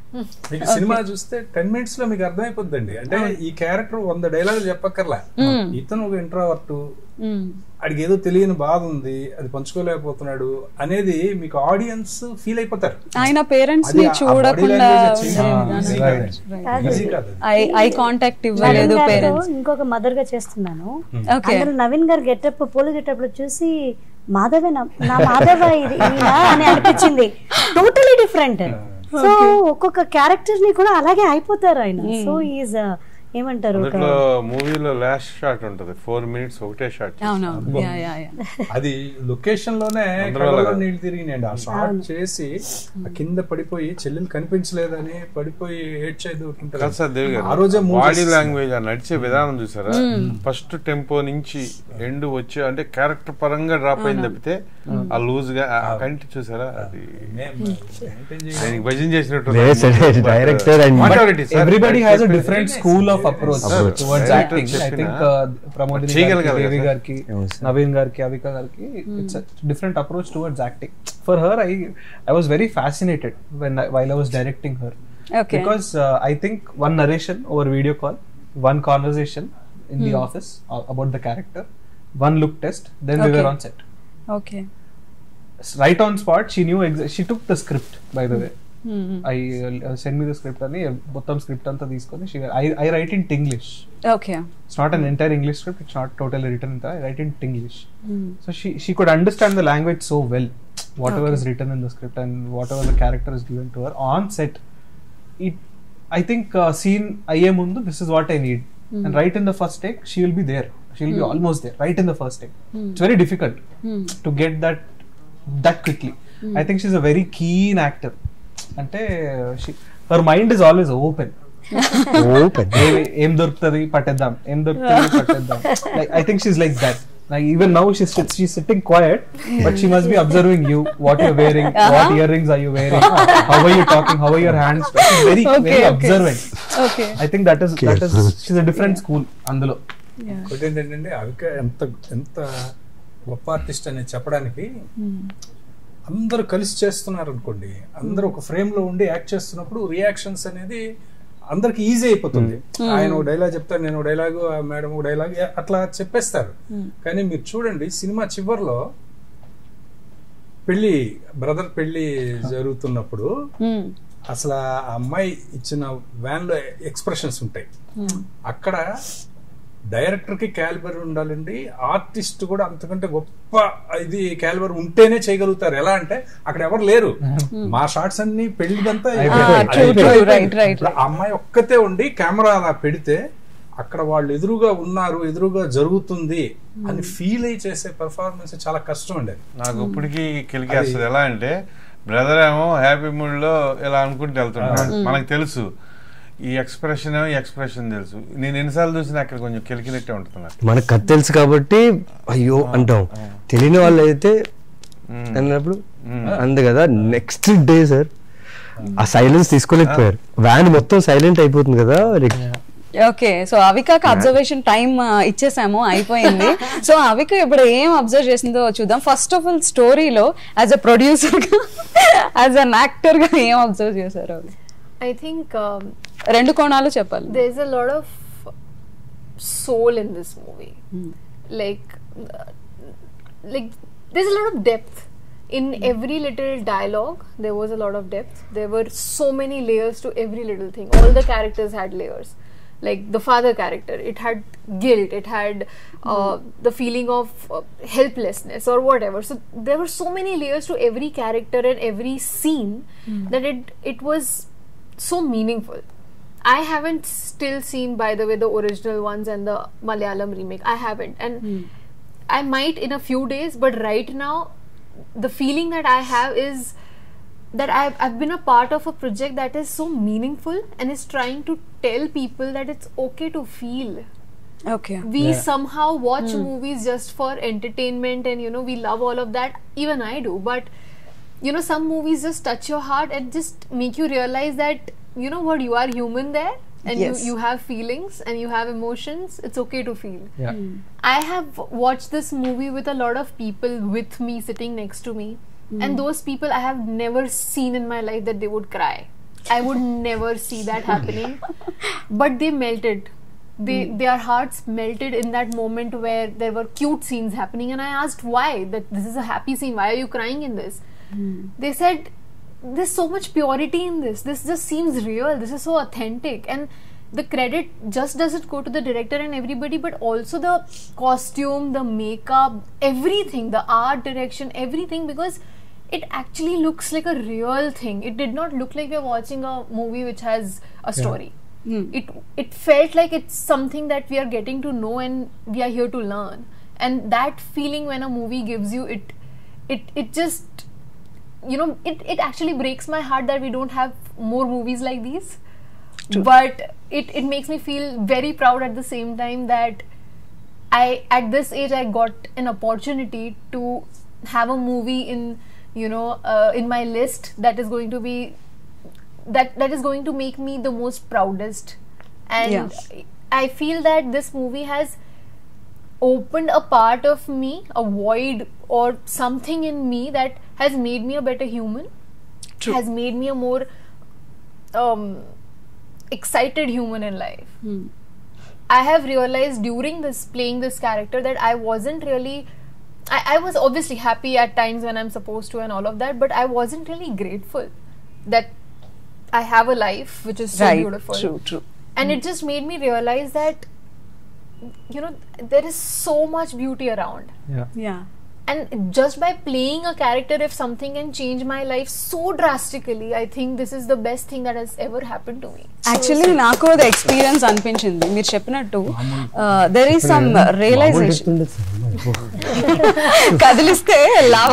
మీకు cinema చూస్తే ten minutes లో మీకు అర్థమైపోద్దండి అంటే ఈ character వంద డైలాగులు చెప్పక్కర్లా ఇతను ఒక ఇంట్రావర్ట్ ఆడికి ఏదో తెలియని బాధ ఉంది అది పంచుకోలేకపోతున్నాడు అనేది మీకు ఆడియన్స్ ఫీల్ అయిపోతారు ఆయన పేరెంట్స్ అది ని ఆ body చూడకుండా language change ఉండే easy విధానం. కాదండి. కాదు. Easy కాదు అది. ఐ ఐ కాంటాక్ట్ ఇవ్వలేదు నవీన్ గారితో పేరెంట్స్ ఇంకొక మదర్ గా చేస్తున్నాను ఓకే అందరూ నవీన్ గారు గెటప్ పోలి గెటప్ లో చూసి మాధవే నా నా మాధవ ఇది ఈయన అని అనిపించింది టోటలీ డిఫరెంట్ సో ఒక్కొక్క క్యారెక్టర్ ని కూడా అలాగే అయిపోతారు ఆయన సో ఈజ్ ఏమంటారు ఒక అందులో మూవీలో లాస్ట్ షాట్ ఉంటది ఫోర్ మినిట్స్ ఒకటే షాట్ అవునవును యా యా యా అది లొకేషన్ లోనే అందులో కళ్ళలో అలాగా. నీళ్ళు తిరిగినాయండి ఆ షాట్ చేసి ఆ కింద పడిపోయి చెల్లెలు కనిపించలేదని పడిపోయి ఏడ్చేది ఒకటి ఉంటుంది. కాదు సార్ దేవి ఆ రోజే గారు move బాడీ చేసేసి- లాంగ్వేజ్ ఆ నడిచే విధానం చూసారా ఫస్ట్ టెంపో నుంచి ఎండ్ వచ్చే అంటే క్యారెక్టర్ పరంగా డ్రాప్ అయింది తప్పితే ఆ లూజ్ గా ఆ కంటి చూసారా అది మే- maintain చేయాలి. ఆయనకి భజన చేసినట్టు లేదు sir, director and- Whatever it is, sir. Everybody has a Director different school of approach Approach. Towards Director acting I చెప్పిన థింక్ ప్రమోదిని చేయగలగాలి దేవి కదా. గారికి అవును సార్. నవీన్ గారికి అవిక గారికి it's different approach towards acting for her I I was very fascinated when while I was directing her Okay. because uh, I think one narration over video call, one conversation in the office uh, about the character, one look test, then we were Okay. on set. Okay S- Right on spot, she knew exa- she took the script by the way. I uh, send me the script అని మొత్తం script అంతా తీసుకొని she I I write in Tinglish. Okay It's not an entire English script. It's not totally written in that. I write in Tinglish. So she she could understand the language so well, whatever is written in the script and whatever the character is given to her on set. It, I think uh, scene అయ్యే ముందు this is what I need, and right in the first take she will be there. She will be almost there, right in the first take. It's very difficult to get that that quickly. I think she's a very keen actor. అంటే she, her mind is always open. Open ఏ- ఏం దొరుకుతుంది పట్టేద్దాం ఏం దొరుకుతుంది పట్టేద్దాం like I think she's like that like even now she's she's sitting quiet but she must be observing you what you're wearing what earrings are you wearing how are you talking how are your hands she's very Okay, very okay. observant okay i think that is that is she's a different school అందులో ఒకటి ఏంటంటే అవిక ఎంత ఎంత గొప్ప artist అని చెప్పడానికి అందరూ కలిసి చేస్తున్నారు అనుకోండి అందరూ ఒక ఫ్రేమ్ లో ఉండి యాక్ట్ చేస్తున్నప్పుడు రియాక్షన్స్ అనేది అందరికి ఈజీ అయిపోతుంది ఆయన ఒక డైలాగ్ చెప్తారు నేను డైలాగ్ మేడం ఒక డైలాగ్ అట్లా చెప్పేస్తారు కానీ మీరు చూడండి సినిమా చివర్లో పెళ్లి బ్రదర్ పెళ్లి జరుగుతున్నప్పుడు అసలు ఆ అమ్మాయి ఇచ్చిన వ్యాన్ లో ఎక్స్ప్రెషన్స్ ఉంటాయి అక్కడ డైరెక్టర్ కి క్యాలిబర్ ఉండాలండి ఆర్టిస్ట్ కూడా అంతకంటే గొప్ప ఇది క్యాలిబర్ ఉంటేనే చేయగలుగుతారు ఎలా అంటే అక్కడ ఎవరు లేరు మా షార్ట్స్ అన్ని పెళ్లిదంతా అయిపోయాయి. true, true, right, right, ఇప్పుడు ఆ అమ్మాయి ఒక్కతే ఉండి కెమెరా అలా పెడితే అక్కడ వాళ్ళు ఎదురుగా ఉన్నారు ఎదురుగా జరుగుతుంది అని ఫీల్ అయ్యి చేసే పెర్ఫార్మెన్స్ చాలా కష్టం అండి అది. నాకు ఇప్పటికీ కిలికేస్తుంది ఎలా అంటే బ్రదర్ ఏమో హ్యాపీ మూడ్ లో ఇలా అనుకుంటూ వెళ్తున్నాడు మనకు తెలుసు ఈ ఎక్స్ప్రెషన్ ఏమో ఎక్స్ప్రెషన్ తెలుసు నేను ఎన్నిసార్లు చూసినా అక్కడ కొంచెం కిలికినట్టే ఉంటుంది నాకు మనకు కథ తెలుసు కాబట్టి అయ్యో అంటాం తెలియని వాళ్ళు అయితే అన్నప్పుడు అంది కదా నెక్స్ట్ డే సార్ ఆ సైలెన్స్ తీసుకోలేకపోయారు వ్యాన్ మొత్తం సైలెంట్ అయిపోతుంది కదా ఓకే సో అవికాకి అబ్జర్వేషన్ టైం ఇచ్చేసాము అయిపోయింది సో అవిక ఇప్పుడు ఏం అబ్జర్వ్ చేసిందో చూద్దాం ఫస్ట్ ఆఫ్ ఆల్ స్టోరీలో యాజ్ అ ప్రొడ్యూసర్ గా యాజ్ అన్ యాక్టర్ గా ఏం అబ్జర్వ్ చేశారు అవి I think um, రెండు కోణాలు చెప్పాలి there's a lot of soul in this movie like uh, like there's a lot of depth in every little dialogue there was a lot of depth there were so many layers to every little thing all the characters had layers like the father character it had guilt it had uh, the feeling of uh, helplessness or whatever so there were so many layers to every character and every scene that it it was so meaningful I haven't still seen, by the way, the original ones and the Malayalam remake. I haven't, and I might in a few days. But right now, the feeling that I have is that I've I've been a part of a project that is so meaningful and is trying to tell people that it's okay to feel. Okay We somehow watch movies just for entertainment, and you know we love all of that. Even I do, but you know some movies just touch your heart and just make you realize that you know what you are human there and Yes. you, you have feelings and you have emotions it's okay to feel yeah i have watched this movie with a lot of people with me sitting next to me and those people i have never seen in my life that they would cry I would never see that happening. but they melted. They their hearts melted in that moment where there were cute scenes happening, and I asked why. That this is a happy scene. Why are you crying in this? They said there's so much purity in this. This just seems real. This is so authentic and the credit just doesn't go to the director and everybody but also the costume the makeup everything the art direction everything because it actually looks like a real thing it did not look like we're watching a movie which has a story it it felt like it's something that we are getting to know and we are here to learn and that feeling when a movie gives you it it it just you know it, it actually breaks my heart that we don't have more movies like these but it, it makes me feel very proud at the same time that i at this age i got an opportunity to have a movie in you know uh, in my list that is going to be that that is going to make me the most proudest and Yeah. i feel that this movie has opened a part of me a void or something in me that has made me a better human True. has made me a more um, excited human in life I have realized during this playing this character that I wasn't really. I, I was obviously happy at times when I'm supposed to and all of that, but I wasn't really grateful that I have a life which is so right. beautiful. True, true. And it just made me realize that, you know, there is so much beauty around. Yeah. Yeah. And just by playing a character, if something can change my life so drastically, I think this is the best thing that has ever happened to me. Actually నాకు అది experience అనిపించింది మీరు చెప్పినట్టు there is some realisation కదిలిస్తే లాభ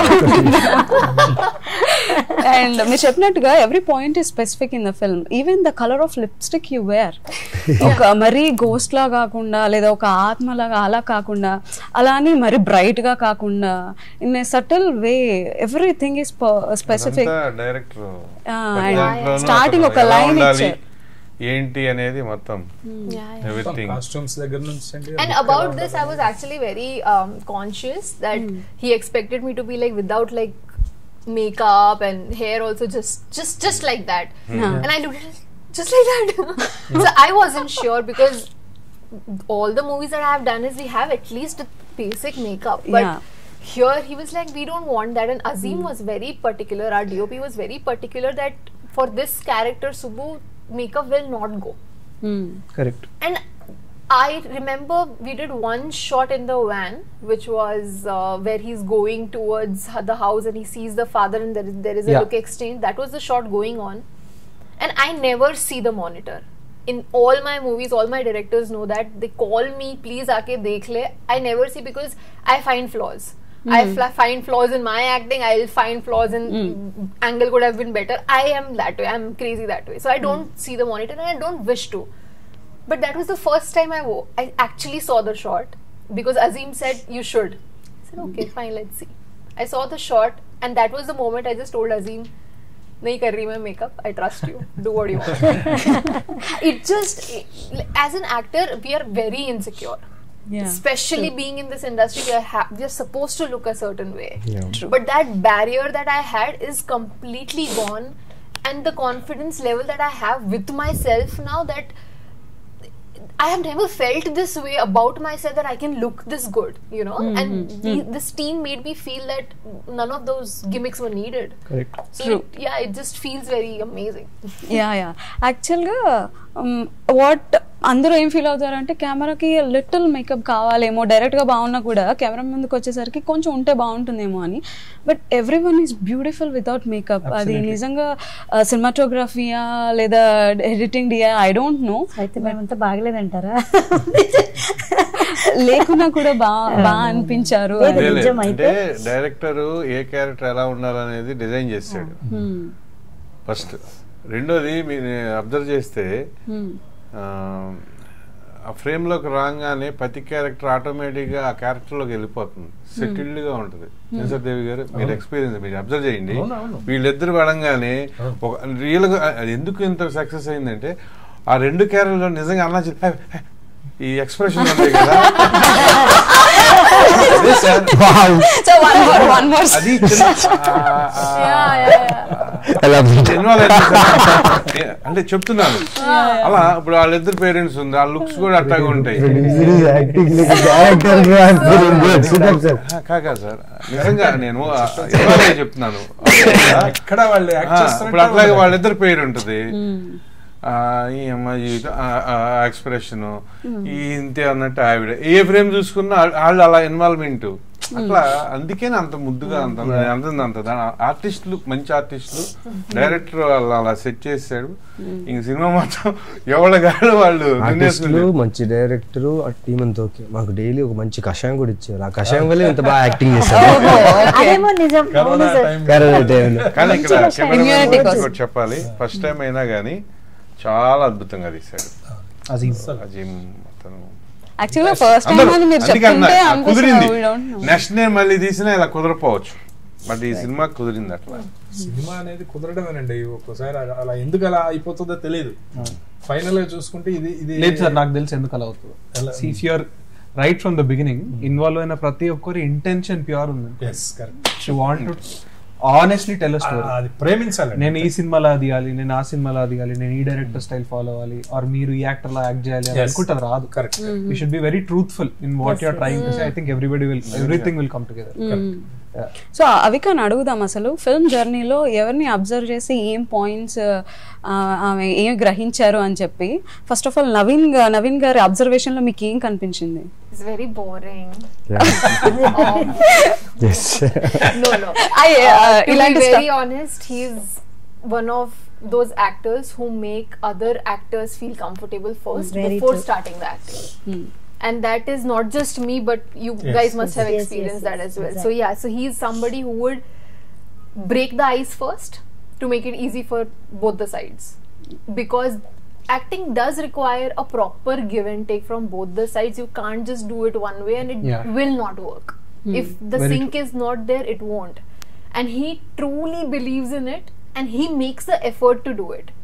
and మీరు చెప్పినట్టుగా every point is specific in the film even the colour of lipstick you wear ఒక మరీ గోస్ట్ లా కాకుండా లేదా ఒక ఆత్మలాగా అలా కాకుండా అలా అని మరి బ్రైట్ గా కాకుండా in a subtle way everything is specific director and starting ఒక line ఇచ్చారు. ఏంటి అనేది మొత్తం Yeah, yeah. ఎవ్రీథింగ్ కాస్ట్యూమ్స్ దగ్గర నుంచి అండి And about this, I was actually very um, conscious that he expected me to be like without like makeup and hair also just just just like that. And I looked at it just like that. so I wasn't sure because all the movies that I have done is we have at least a basic makeup, but. Yeah. Here he was like, we don't want that, and Azim was very particular. Our DOP was very particular that for this character, Subbu, makeup will not go. Correct. And I remember we did one shot in the van, which was uh, where he's going towards h- the house and he sees the father, and there is, there is a Yeah. look exchange. That was the shot going on. And I never see the monitor. In all my movies, all my directors know that they call me, please aake dekh le. I never see because I find flaws. I fl- find flaws in my acting. I'll find flaws in angle could have been better. I am that way. I'm crazy that way. So I don't see the monitor and I don't wish to. But that was the first time I wo- I actually saw the shot because Azim said you should. I said okay, fine, let's see. I saw the shot and that was the moment I just told Azim, नहीं कर रही मैं makeup. I trust you. Do what you want. it just as an actor we are very insecure. Yeah. Especially being in this industry, we are ha- we are supposed to look a certain way. True. But that barrier that I had is completely gone, and the confidence level that I have with myself now that I have never felt this way about myself that I can look this good, you know. And the, this team made me feel that none of those gimmicks were needed. Correct. So True. it, yeah, it just feels very amazing. Yeah yeah యాక్చువల్గా what అందరూ ఏం feel అవుతారంటే కెమెరాకి little makeup కావాలేమో డైరెక్ట్గా బాగున్నా కూడా camera ముందుకు వచ్చేసరికి కొంచెం ఉంటే బాగుంటుందేమో అని but everyone is beautiful without makeup అది నిజంగా సినిమాటోగ్రఫీయా లేదా ఎడిటింగ్ డియా ఐ డోంట్ నో అయితే మేమంతా బాగలేదంటారా లేకున్నా కూడా బాగా బాగా అనిపించారు లేదు. అని. నిజం అంటే అయితే- డైరెక్టర్ ఏ క్యారెక్టర్ ఎలా ఉండాలనేది డిజైన్ చేస్తాడు Hmm. ఫస్ట్ రెండోది మీరు అబ్జర్వ్ చేస్తే Hmm. ఆ, ఆ ఫ్రేమ్లోకి రాగానే ప్రతి క్యారెక్టర్ ఆటోమేటిక్గా ఆ క్యారెక్టర్లోకి వెళ్ళిపోతుంది సెటిల్డ్గా ఉంటుంది నిసర్ దేవి గారు మీరు ఎక్స్పీరియన్స్ మీరు అబ్జర్వ్ చేయండి అవును, అవును. వీళ్ళిద్దరు పడంగానే ఒక రియల్గా అది ఎందుకు ఇంత సక్సెస్ అయిందంటే ఆ రెండు క్యారెక్టర్లో నిజంగా అన్నా చె- హే, హే, ఈ ఎక్స్ప్రెషన్ ఉంది కదా అదే sir so one more one more అది చిన్న ఆ, ఆ, Yeah, yeah, yeah. ఎలా ఇన్వాల్వ్ అయితే సార్, అంటే చెప్తున్నాను అలా ఇప్పుడు వాళ్ళిద్దరు పేరెంట్స్ ఉంది ఆ లుక్స్ కూడా అట్టాగా ఉంటాయి ఆ, కాకా సార్ నిజంగా నేను ఇన్వాల్వ్ అయ్యి చెప్తున్నాను ఎక్కడ వాళ్ళు ఆ, యాక్ట్ చేస్తున్నట్టు ఇప్పుడు అట్లాగే వాళ్ళు- వాళ్ళిద్దరు పేరు ఉంటుంది ఆ, ఈ అమ్మాయి ఎక్స్ప్రెషన్ ఈ ఇంతే అన్నట్టు ఆవిడ ఏ ఫ్రేమ్ చూసుకున్నా వాళ్ళ- వాళ్ళు అలా ఇన్వాల్వ్మెంట్ అట్లా అందుకే అంత ముద్దుగా అంత అంతుంది అంత ఆర్టిస్టులు మంచి ఆర్టిస్టులు డైరెక్టర్ వాళ్ళు అలా సెట్ చేసాడు ఇంక సినిమా మొత్తం ఎవరి గాడు వాళ్ళు ఆర్టిస్టులు దున్నేసుకుంటారు. మంచి డైరెక్టర్ ఆ టీం అంతా ఓకే మాకు డైలీ ఒక మంచి కషాయం కూడా ఇచ్చారు ఆ కషాయం వల్ల ఇంత బాగా యాక్టింగ్ చేశారు అదేమో నిజం అవును కరోనా సార్ టైంలో కరోనా టైంలో కానీ ఇక్కడ మంచిగా కెమెరామెన్ Immunity గురించి కోసం. ఒకటి చెప్పాలి ఫస్ట్ టైం అయినా కానీ చాలా అద్భుతంగా తీశాడు అజీమ్ అజీమ్ అతను యాక్చువల్గా ఫస్ట్ టైం అందరూ అని మీరు అందుకే అన్నా, చెప్తుంటే ఆ కుదిరింది అనిపిస్తుంది నెక్స్ట్ డే మళ్ళీ తీసినా ఇలా కుదరపోవచ్చు బట్ ఈ సినిమా కుదిరింది అట్లా సినిమా అనేది కుదరడమేనండి ఒక్కోసారి అలా- అలా ఎందుకు అలా అయిపోతుందో తెలియదు ఫైనల్ గా చూసుకుంటే ఇది ఇది లేదు సార్ నాకు తెలుసు ఎందుకు అలా అవుతుంది ఎలా? If you are right from the beginning involve అయిన ప్రతి ఒక్కరి ఇంటెన్షన్ ప్యూర్ ఉంది yes correct she want to honestly tell story అది ప్రేమించాలి నేను ఈ సినిమాలో దిగాలి నేను ఆ సినిమాలో దిగాలి నేను ఈ డైరెక్టర్ స్టైల్ ఫాలో అవ్వాలి ఆర్ మీరు ఈ యాక్టర్ లా యాక్ట్ చేయాలి అని Yes. అనుకుంటే అది రాదు correct you should be very truthful in what you're trying to say I think everybody will everything will come together so అవికాన్ అడుగుదాం అసలు ఫిల్మ్ జర్నీలో ఎవరిని అబ్జర్వ్ చేసి ఏం పాయింట్స్ ఆమె ఏం గ్రహించారు అని చెప్పి ఫస్ట్ ఆఫ్ ఆల్ నవీన్ గా- నవీన్ గారి అబ్జర్వేషన్ లో మీకు ఏం కనిపించింది It's very boring. Yes No, no. I, uh, to ఇలాంటి be very stuff- honest, he's one of those actors who make other actors feel comfortable first Very before true. starting the acting. And that is not just me, but you Yes. guys must have Yes, yes, experienced yes, that as well. So exactly. yeah, so he's somebody who would break the ice first to make it easy for both the sides. Because acting does require a proper give and take from both the sides. You can't just do it one way and it Yeah. will not work. If the Very sync is not there, it won't. And he truly believes in it and he makes the effort to do it.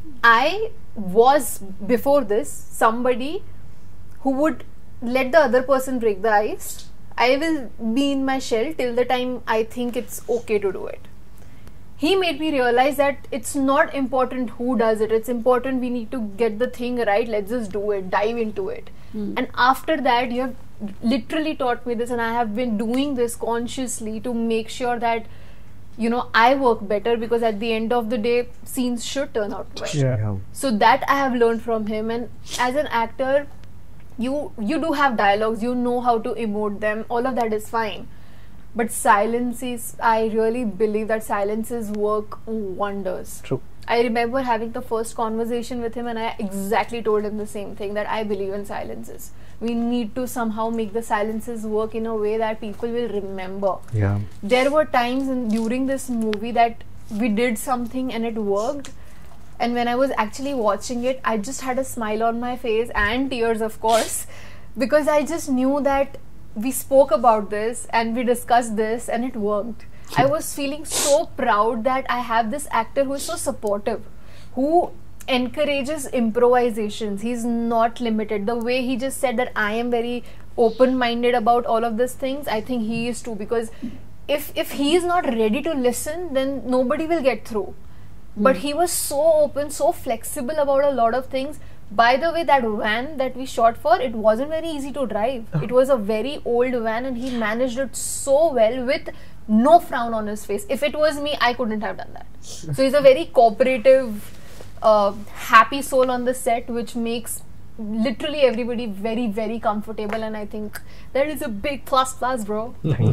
I was before this somebody who would let the other person break the ice. I will be in my shell till the time I think it's okay to do it. He made me realize that it's not important who does it, it's important we need to get the thing right. Let's just do it, dive into it. And after that, you have literally taught me this, and I have been doing this consciously to make sure that you know I work better because at the end of the day, scenes should turn out well so that i have learned from him and as an actor you you do have dialogues you know how to emote them all of that is fine but silence is i really believe that silences work wonders True. i remember having the first conversation with him and i exactly told him the same thing that i believe in silences we need to somehow make the silences work in a way that people will remember yeah there were times in, during this movie that we did something and it worked and when i was actually watching it i just had a smile on my face and tears of course because i just knew that we spoke about this and we discussed this and it worked i was feeling so proud that i have this actor who is so supportive who encourages improvisations he's not limited the way he just said that i am very open minded about all of these things i think he is too because if if he is not ready to listen then nobody will get through but he was so open so flexible about a lot of things by the way that van that we shot for it wasn't very easy to drive it was a very old van and he managed it so well with no frown on his face if it was me i couldn't have done that so he's a very cooperative uh, happy soul on the set which makes literally everybody very very comfortable and i think that is a big plus plus bro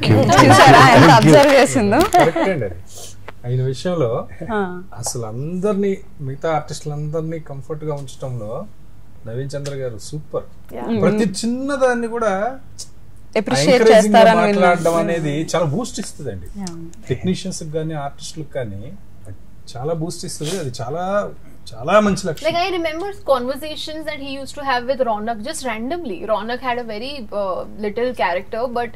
చూసారా ఎంత observe చేసిందో correct అండి అది ఆయన విషయంలో అసలు అందరినీ మిగతా ఆర్టిస్టులందరినీ కంఫర్ట్ గా ఉంచడంలో నవీన్ చంద్ర గారు సూపర్ Yeah. ప్రతి చిన్నదాన్ని కూడా అప్రిషియేట్ ఎంకరేజింగ్ గా చేస్తారని మాట్లాడడం విన్నాను. అనేది చాలా బూస్ట్ ఇస్తుంది అండి టెక్నీషియన్స్ కానీ ఆర్టిస్టులకు కానీ చాలా బూస్ట్ ఇస్తుంది అది చాలా చాలా మంచి Like లక్షణం I remember conversations that he used to have with Ronak just randomly. Ronak had a very uh, little character, but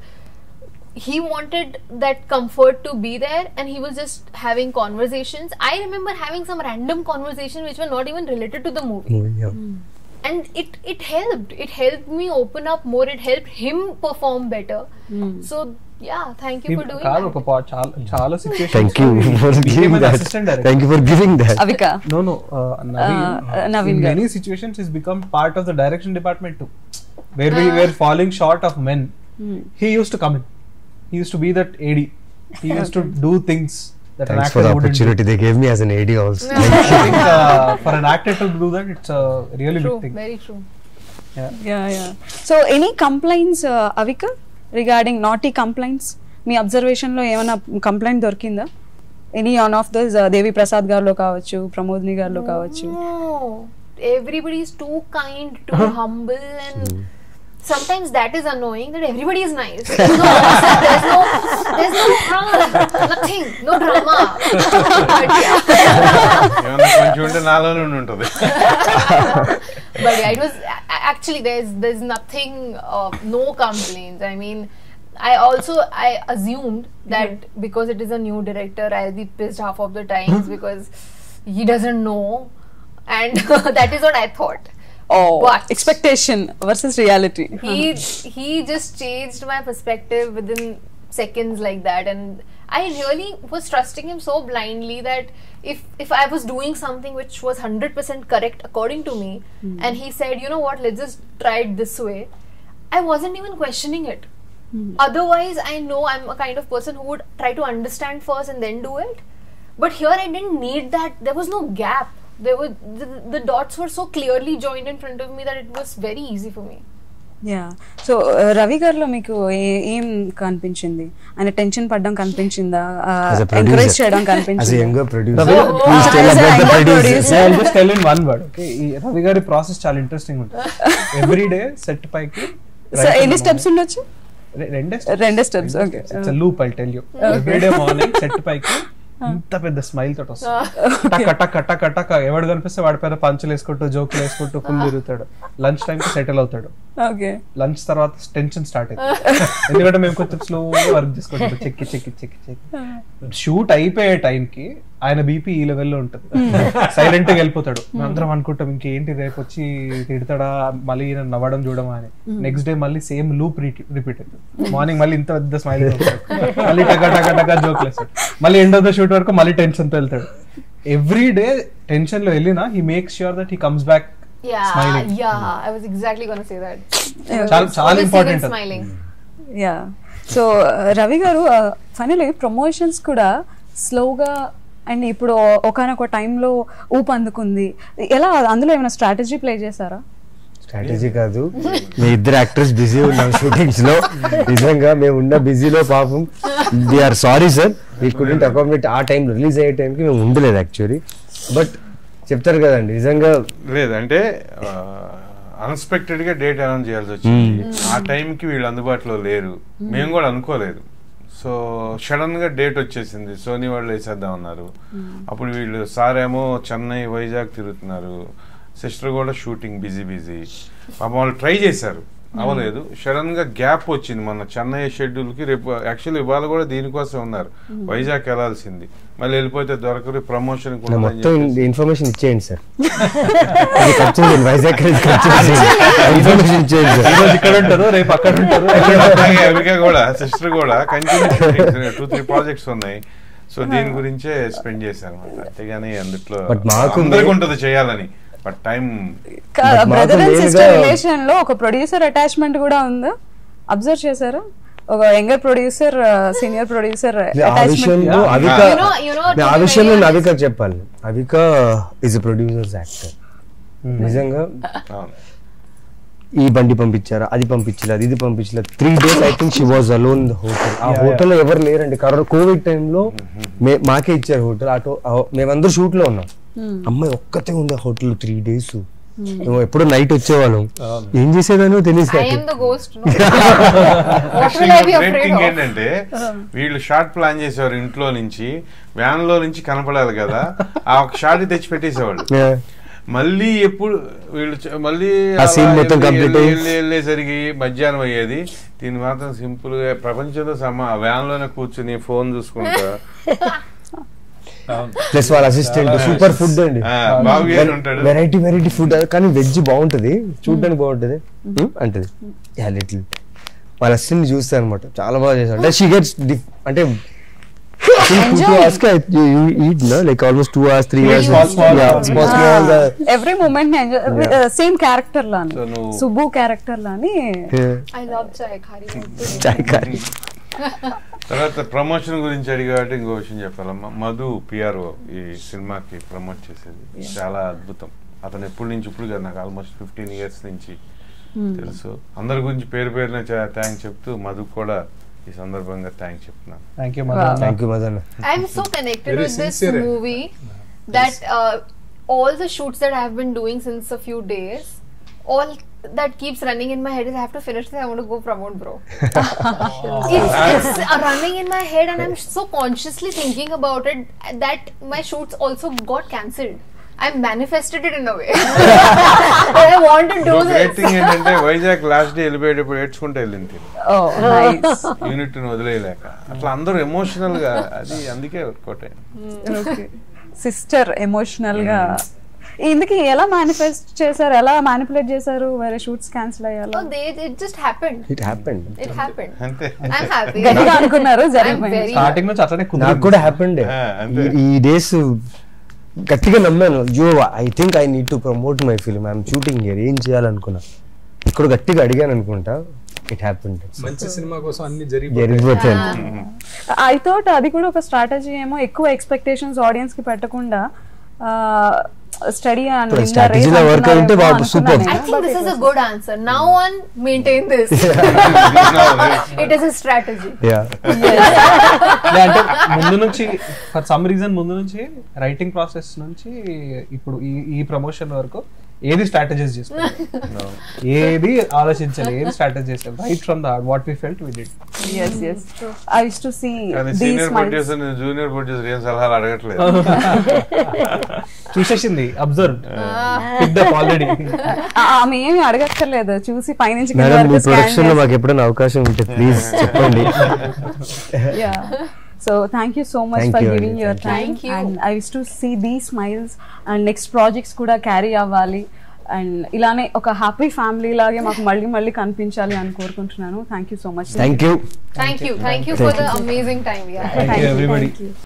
he wanted that comfort to be there, and he was just having conversations. I remember having some random conversation which were not even related to the movie. and it it helped it helped me open up more it helped him perform better so yeah thank you for doing కాదు that ఒక పా- చాలా చాలా situation thank you for giving that thank you for giving that Avika No, no. Uh, Naveen, Uh, Naveen in garu. many situations, he's become part of the direction department too. Where we were falling short of men, he used to come in. He used to be that AD. He used to do things that an thanks actor for the wouldn't do. Opportunity they gave me as an AD also I think uh, for an actor to do that, it's a really true big thing. very true yeah yeah so any complaints uh, avika regarding naughty complaints మీ observation లో ఏమైనా complaint దొరికిందా any on off దస్ దేవి ప్రసాద్ గారిలో కావచ్చు ప్రమోద్ని గారిలో కావచ్చు no everybody is too kind too humble and sometimes that is annoying that everybody is nice there's no there's no there's no uh, nothing no drama but yeah ఏమన్నా కొంచెం ఉంటే నాలోనే ఉండి ఉంటుంది but yeah, it was a- actually there's there's nothing, uh, no complaints. I mean, I also I assumed that because it is a new director, I'll be pissed half of the times because he doesn't know, and that is what I thought. Oh But- expectation versus reality He he just changed my perspective within seconds like that, and I really was trusting him so blindly that if if I was doing something which was hundred percent correct according to me, and he said, you know what, let's just try it this way, I wasn't even questioning it. Otherwise, I know I'm a kind of person who would try to understand first and then do it. But here, I didn't need that. There was no gap. There were the, the dots were so clearly joined in front of me that it was very easy for me. Yeah so Ravi గారిలో మీకు ఏ- ఏం కనిపించింది ఆయన tension పడడం కనిపించిందా As a producer. Encourage చేయడం as a కనిపించింది younger The producer way- Oh, Please tell as a about the younger producer. producer. I'll just tell in one word, okay? ఈ రవి గారి ప్రాసెస్ చాలా ఇంట్రెస్టింగ్ ఉంటుంది ఎవ్రీ డే సెట్ పైకి సో ఎన్ని steps ఉండొచ్చు రె- రెండే రెండే steps, okay. It's loop I tell you every day morning set పైకి ఇంత పెద్ద స్మైల్ తోటి వస్తుంది టక్ టక్ టక్ టక్ ఎవడు కనిపిస్తే వాడి పైన పంచులు వేసుకుంటూ జోకులు వేసుకుంటూ ఫుల్ తిరుగుతాడు లంచ్ టైం కి సెటిల్ అవుతాడు ఓకే లంచ్ తర్వాత టెన్షన్ స్టార్ట్ అయింది ఎందుకంటే మేము కొంచెం స్లోగా వర్క్ చేసుకుంటాం చెక్కి చెక్కి చెక్కి చెక్కి షూట్ అయిపోయే టైం కి ఆయన బీపీ ఈ లెవెల్లో ఉంటుంది సైలెంట్ గా వెళ్ళిపోతాడు మేము అందరం అనుకుంటాం ఇంకేంటి రేపు వచ్చి తిడతాడా మళ్ళీ ఈయన నవ్వడం చూడమా అని నెక్స్ట్ డే మళ్ళీ సేమ్ లూప్ రిపీట్ అవుతుంది మార్నింగ్ మళ్ళీ ఇంత పెద్ద స్మైల్ మళ్ళీ టక టక టక జోక్ వేస్తాడు మళ్ళీ ఎండ్ ఆఫ్ ద షూట్ వరకు మళ్ళీ టెన్షన్ తో వెళ్తాడు ఎవ్రీ డే టెన్షన్ లో వెళ్ళినా he makes sure that he comes back Yeah, Smiling. yeah. I was exactly gonna say that. చాలా చాలా Always important even smiling. Yeah so Ravi garu finally promotions కూడా స్లోగా అండ్ ఇప్పుడు ఒకనొక టైంలో ఊపు అందుకుంది ఎలా అందులో ఏమైనా స్ట్రాటజీ ప్లే చేశారా స్ట్రాటజీ కాదు మీ ఇద్దరు యాక్టర్స్ బిజీ ఉన్నాం షూటింగ్స్ లో నిజంగా మేము ఉన్న బిజీలో పాపం are sorry sir we couldn't accommodate ఆ టైం రిలీజ్ అయ్యే టైంకి మేము ఉండలేదు యాక్చువల్లీ బట్ చెప్తారు కదండి నిజంగా లేదంటే అన్ఎక్స్పెక్టెడ్ గా డేట్ అనౌన్స్ చేయాల్సి వచ్చింది ఆ టైంకి వీళ్ళు అందుబాటులో లేరు మేము కూడా అనుకోలేదు సో సడన్ గా డేట్ వచ్చేసింది సోనీ వాళ్ళు వేసేద్దాం అన్నారు అప్పుడు వీళ్ళు సార్ ఏమో చెన్నై వైజాగ్ తిరుగుతున్నారు సిస్టర్ కూడా షూటింగ్ బిజీ బిజీ పాపం వాళ్ళు ట్రై చేశారు అవ్వలేదు సడన్ గా గ్యాప్ వచ్చింది మొన్న చెన్నై షెడ్యూల్ కి రేపు యాక్చువల్లీ ఇవాళ కూడా దీనికోసం ఉన్నారు వైజాగ్ వెళ్ళాల్సింది మళ్ళీ వెళ్ళిపోతే దొరకరు ప్రమోషన్ నా మొత్తం ఇన్ఫర్మేషన్ ఇచ్చేయండి సార్ ఇది ఖర్చు చేయండి, వైజాగ్ ఖర్చు ఇన్ఫర్మేషన్ ఇచ్చేయండి ఈ సార్ రోజు ఇక్కడ ఉంటారు రేపు అక్కడ ఉంటారు అలాగే అవిక కూడా సిస్టర్ కూడా కంటిన్యూ టూ త్రీ ప్రాజెక్ట్స్ ఉన్నాయి సో దీని గురించే స్పెండ్ చేశారు అనమాట అంతేగాని అందుట్లో But మాకు అందరికి మే- ఉంటుంది చేయాలని బట్ టైం But మాకు బ్రదర్ అండ్ నేరుగా- సిస్టర్ రిలేషన్ లో ఒక ప్రొడ్యూసర్ అటాచ్మెంట్ కూడా ఉందా అబ్జర్వ్ చేశారా ఒక యంగర్ ప్రొడ్యూసర్ సీనియర్ ప్రొడ్యూసర్ ఆ విషయంలో Yeah. Avika You know- you know, to ఆ be విషయంలో very అవిక చెప్పాలి అవిక ఇస్ ప్రొడ్యూసర్స్ యాక్టర్ నిజంగా ఈ బండి పంపించారా అది పంపించలేదు ఇది పంపించలేదు three days I think she was alone the hotel ఆ Yeah, హోటల్ లో ఎవరు లేరండి కరోనా కోవిడ్ టైంలో మాకే ఇచ్చారు హోటల్ అటో మేమందరూ షూట్ లో ఉన్నాం అమ్మాయి ఒక్కతే ఉంది ఆ హోటల్ త్రీ డేస్ మేము ఎప్పుడో నైట్ వచ్చేవాళ్ళం ఏం చేసేదానో తెలియదు I నాకు. am the ghost. No? what will I be great afraid thing of? ఏంటంటే వీళ్ళు షార్ట్ ప్లాన్ చేసేవారు ఇంట్లో నుంచి వ్యాన్ లో నుంచి కనపడాలి కదా ఆ ఒక షార్ట్ తెచ్చి పెట్టేసేవాళ్ళు Yeah. మళ్ళీ ఎప్పుడు వీళ్ళు చ- మళ్ళీ ఆ scene అలా మొత్తం వెళ్ళి- complete వెళ్ళి- అయ్యి- వెళ్ళి- వెళ్ళేసరికి మధ్యాహ్నం అయ్యేది దీని మాత్రం సింపుల్ గా ప్రపంచంలో సమ వ్యాన్ లోనే కూర్చుని ఫోన్ చూసుకుంటా ప్లస్ వాళ్ళ అసిస్టెంట్ సూపర్ ఫుడ్ అండి ఆ, బాబు గారు ఉంటాడు వెరైటీ వెరైటీ ఫుడ్ కానీ వెజ్ బాగుంటది చూడడానికి బాగుంటది Hmm? అంటది యా లిటిల్ వాళ్ళ అసిస్టెంట్ చూస్తాను అనమాట చాలా బాగా చేశారు అంటే షీ గెట్స్ అంటే like almost two hours three hours Small, small, every moment same character లాని So, నువ్వు- సుబ్బు క్యారెక్టర్ లాని I love chai khari. Chai khari తర్వాత ప్రమోషన్ గురించి అడిగి కాబట్టి ఇంకో విషయం చెప్పాలమ్మా మధు పిఆర్ఓ ఈ సినిమాకి ప్రమోట్ చేసేది చాలా అద్భుతం అతను ఎప్పటి నుంచి ఇప్పుడు కదా నాకు ఆల్మోస్ట్ ఫిఫ్టీన్ ఇయర్స్ నుంచి తెలుసు అందరి గురించి పేరు పేరున థ్యాంక్స్ చెప్తూ మధు కూడా ఈ సందర్భంగా థ్యాంక్స్ చెప్తున్నాను thank you Madan thank you Madan I'm so connected Very with this sincere. movie that uh, all the shoots that I've been doing since a few days, all that keeps running in my head is I have to finish this. I want to go promote, bro. it's, it's uh, running in my head, and I'm so consciously thinking about it that my shoots also got cancelled. I manifested it in a way. that I want to do great this. Thing ఏంటంటే Vizag last day వెళ్ళిపోయేటప్పుడు ఏడ్చుకుంటూ వెళ్ళింది ఓ nice unit వదిలేయలేక అట్లా అందరూ emotional గా అది అందుకే work out అయింది సిస్టర్ ఎమోషనల్ గా ఇందుకు ఎలా మేనిఫెస్ట్ చేశారు ఎలా మ్యానిపులేట్ చేశారు వేరే షూట్స్ క్యాన్సిల్ అయ్యాలో Oh, they, it just happened. It happened It happened. అంతే I'm happy. గట్టిగా అనుకున్నారు I'm జరిగిపోయింది very స్టార్టింగ్ నుంచి అట్లనే నాకు కుదిరింది కూడా హ్యాపెండ్ ఆ, అంతే. ఈ డేస్ గట్టిగా నమ్మాను జో I think I need to promote my film I'm shooting here ఏం చేయాలనుకున్నా ఇక్కడ గట్టిగా అడిగాను అనుకుంటా ఇట్ హ్యాపెండ్ మంచి సినిమా కోసం అన్ని జరిగి జరిగిపోతుంది ఐ థాట్ అది కూడా ఒక స్ట్రాటజీ ఏమో ఎక్కువ ఎక్స్పెక్టేషన్స్ ఆడియన్స్ కి పెట్టకుండా స్టడీ ఇప్పుడు strategy లో work అయింటే బాగా super. I think this is a good answer. Now on, maintain this. it is a strategy. Yeah లే, అంటే ముందు నుంచి ఫర్ సమ్ రీజన్ ముందు నుంచి రైటింగ్ ప్రాసెస్ నుంచి ఇప్పుడు ఈ ఈ ప్రమోషన్ వరకు ఏది స్ట్రాటజీస్ చేసుకోవాలి ఏది ఆలోచించాలి ఏది స్ట్రాటజీ చేసాం right from the what we felt we did yes yes I use to see కానీ these senior producer junior producer ఏం సలహాలు అడగట్లేదు చూసేసింది అబ్జర్వ్ పిక్ అప్ ఆల్రెడీ ఆమె ఏమి అడగక్కర్లేదు చూసి పైనుంచి కింద మేడం మీ వరకు scan ప్రొడక్షన్ లో చేసి- మాకు ఎప్పుడైనా అవకాశం ఉంటే ప్లీజ్ చెప్పండి yeah so thank you so much Thank for you, giving Annie. your Thank time you. Thank you. and i used to see these smiles and next projects కూడా carry అవ్వాలి and ఇలానే ఒక హ్యాపీ ఫ్యామిలీ లాగే మాకు మళ్ళీ మళ్ళీ కనిపించాలి అని కోరుకుంటున్నాను thank you so much thank you Thank you. Thank you for the amazing time. Yeah. Thank you everybody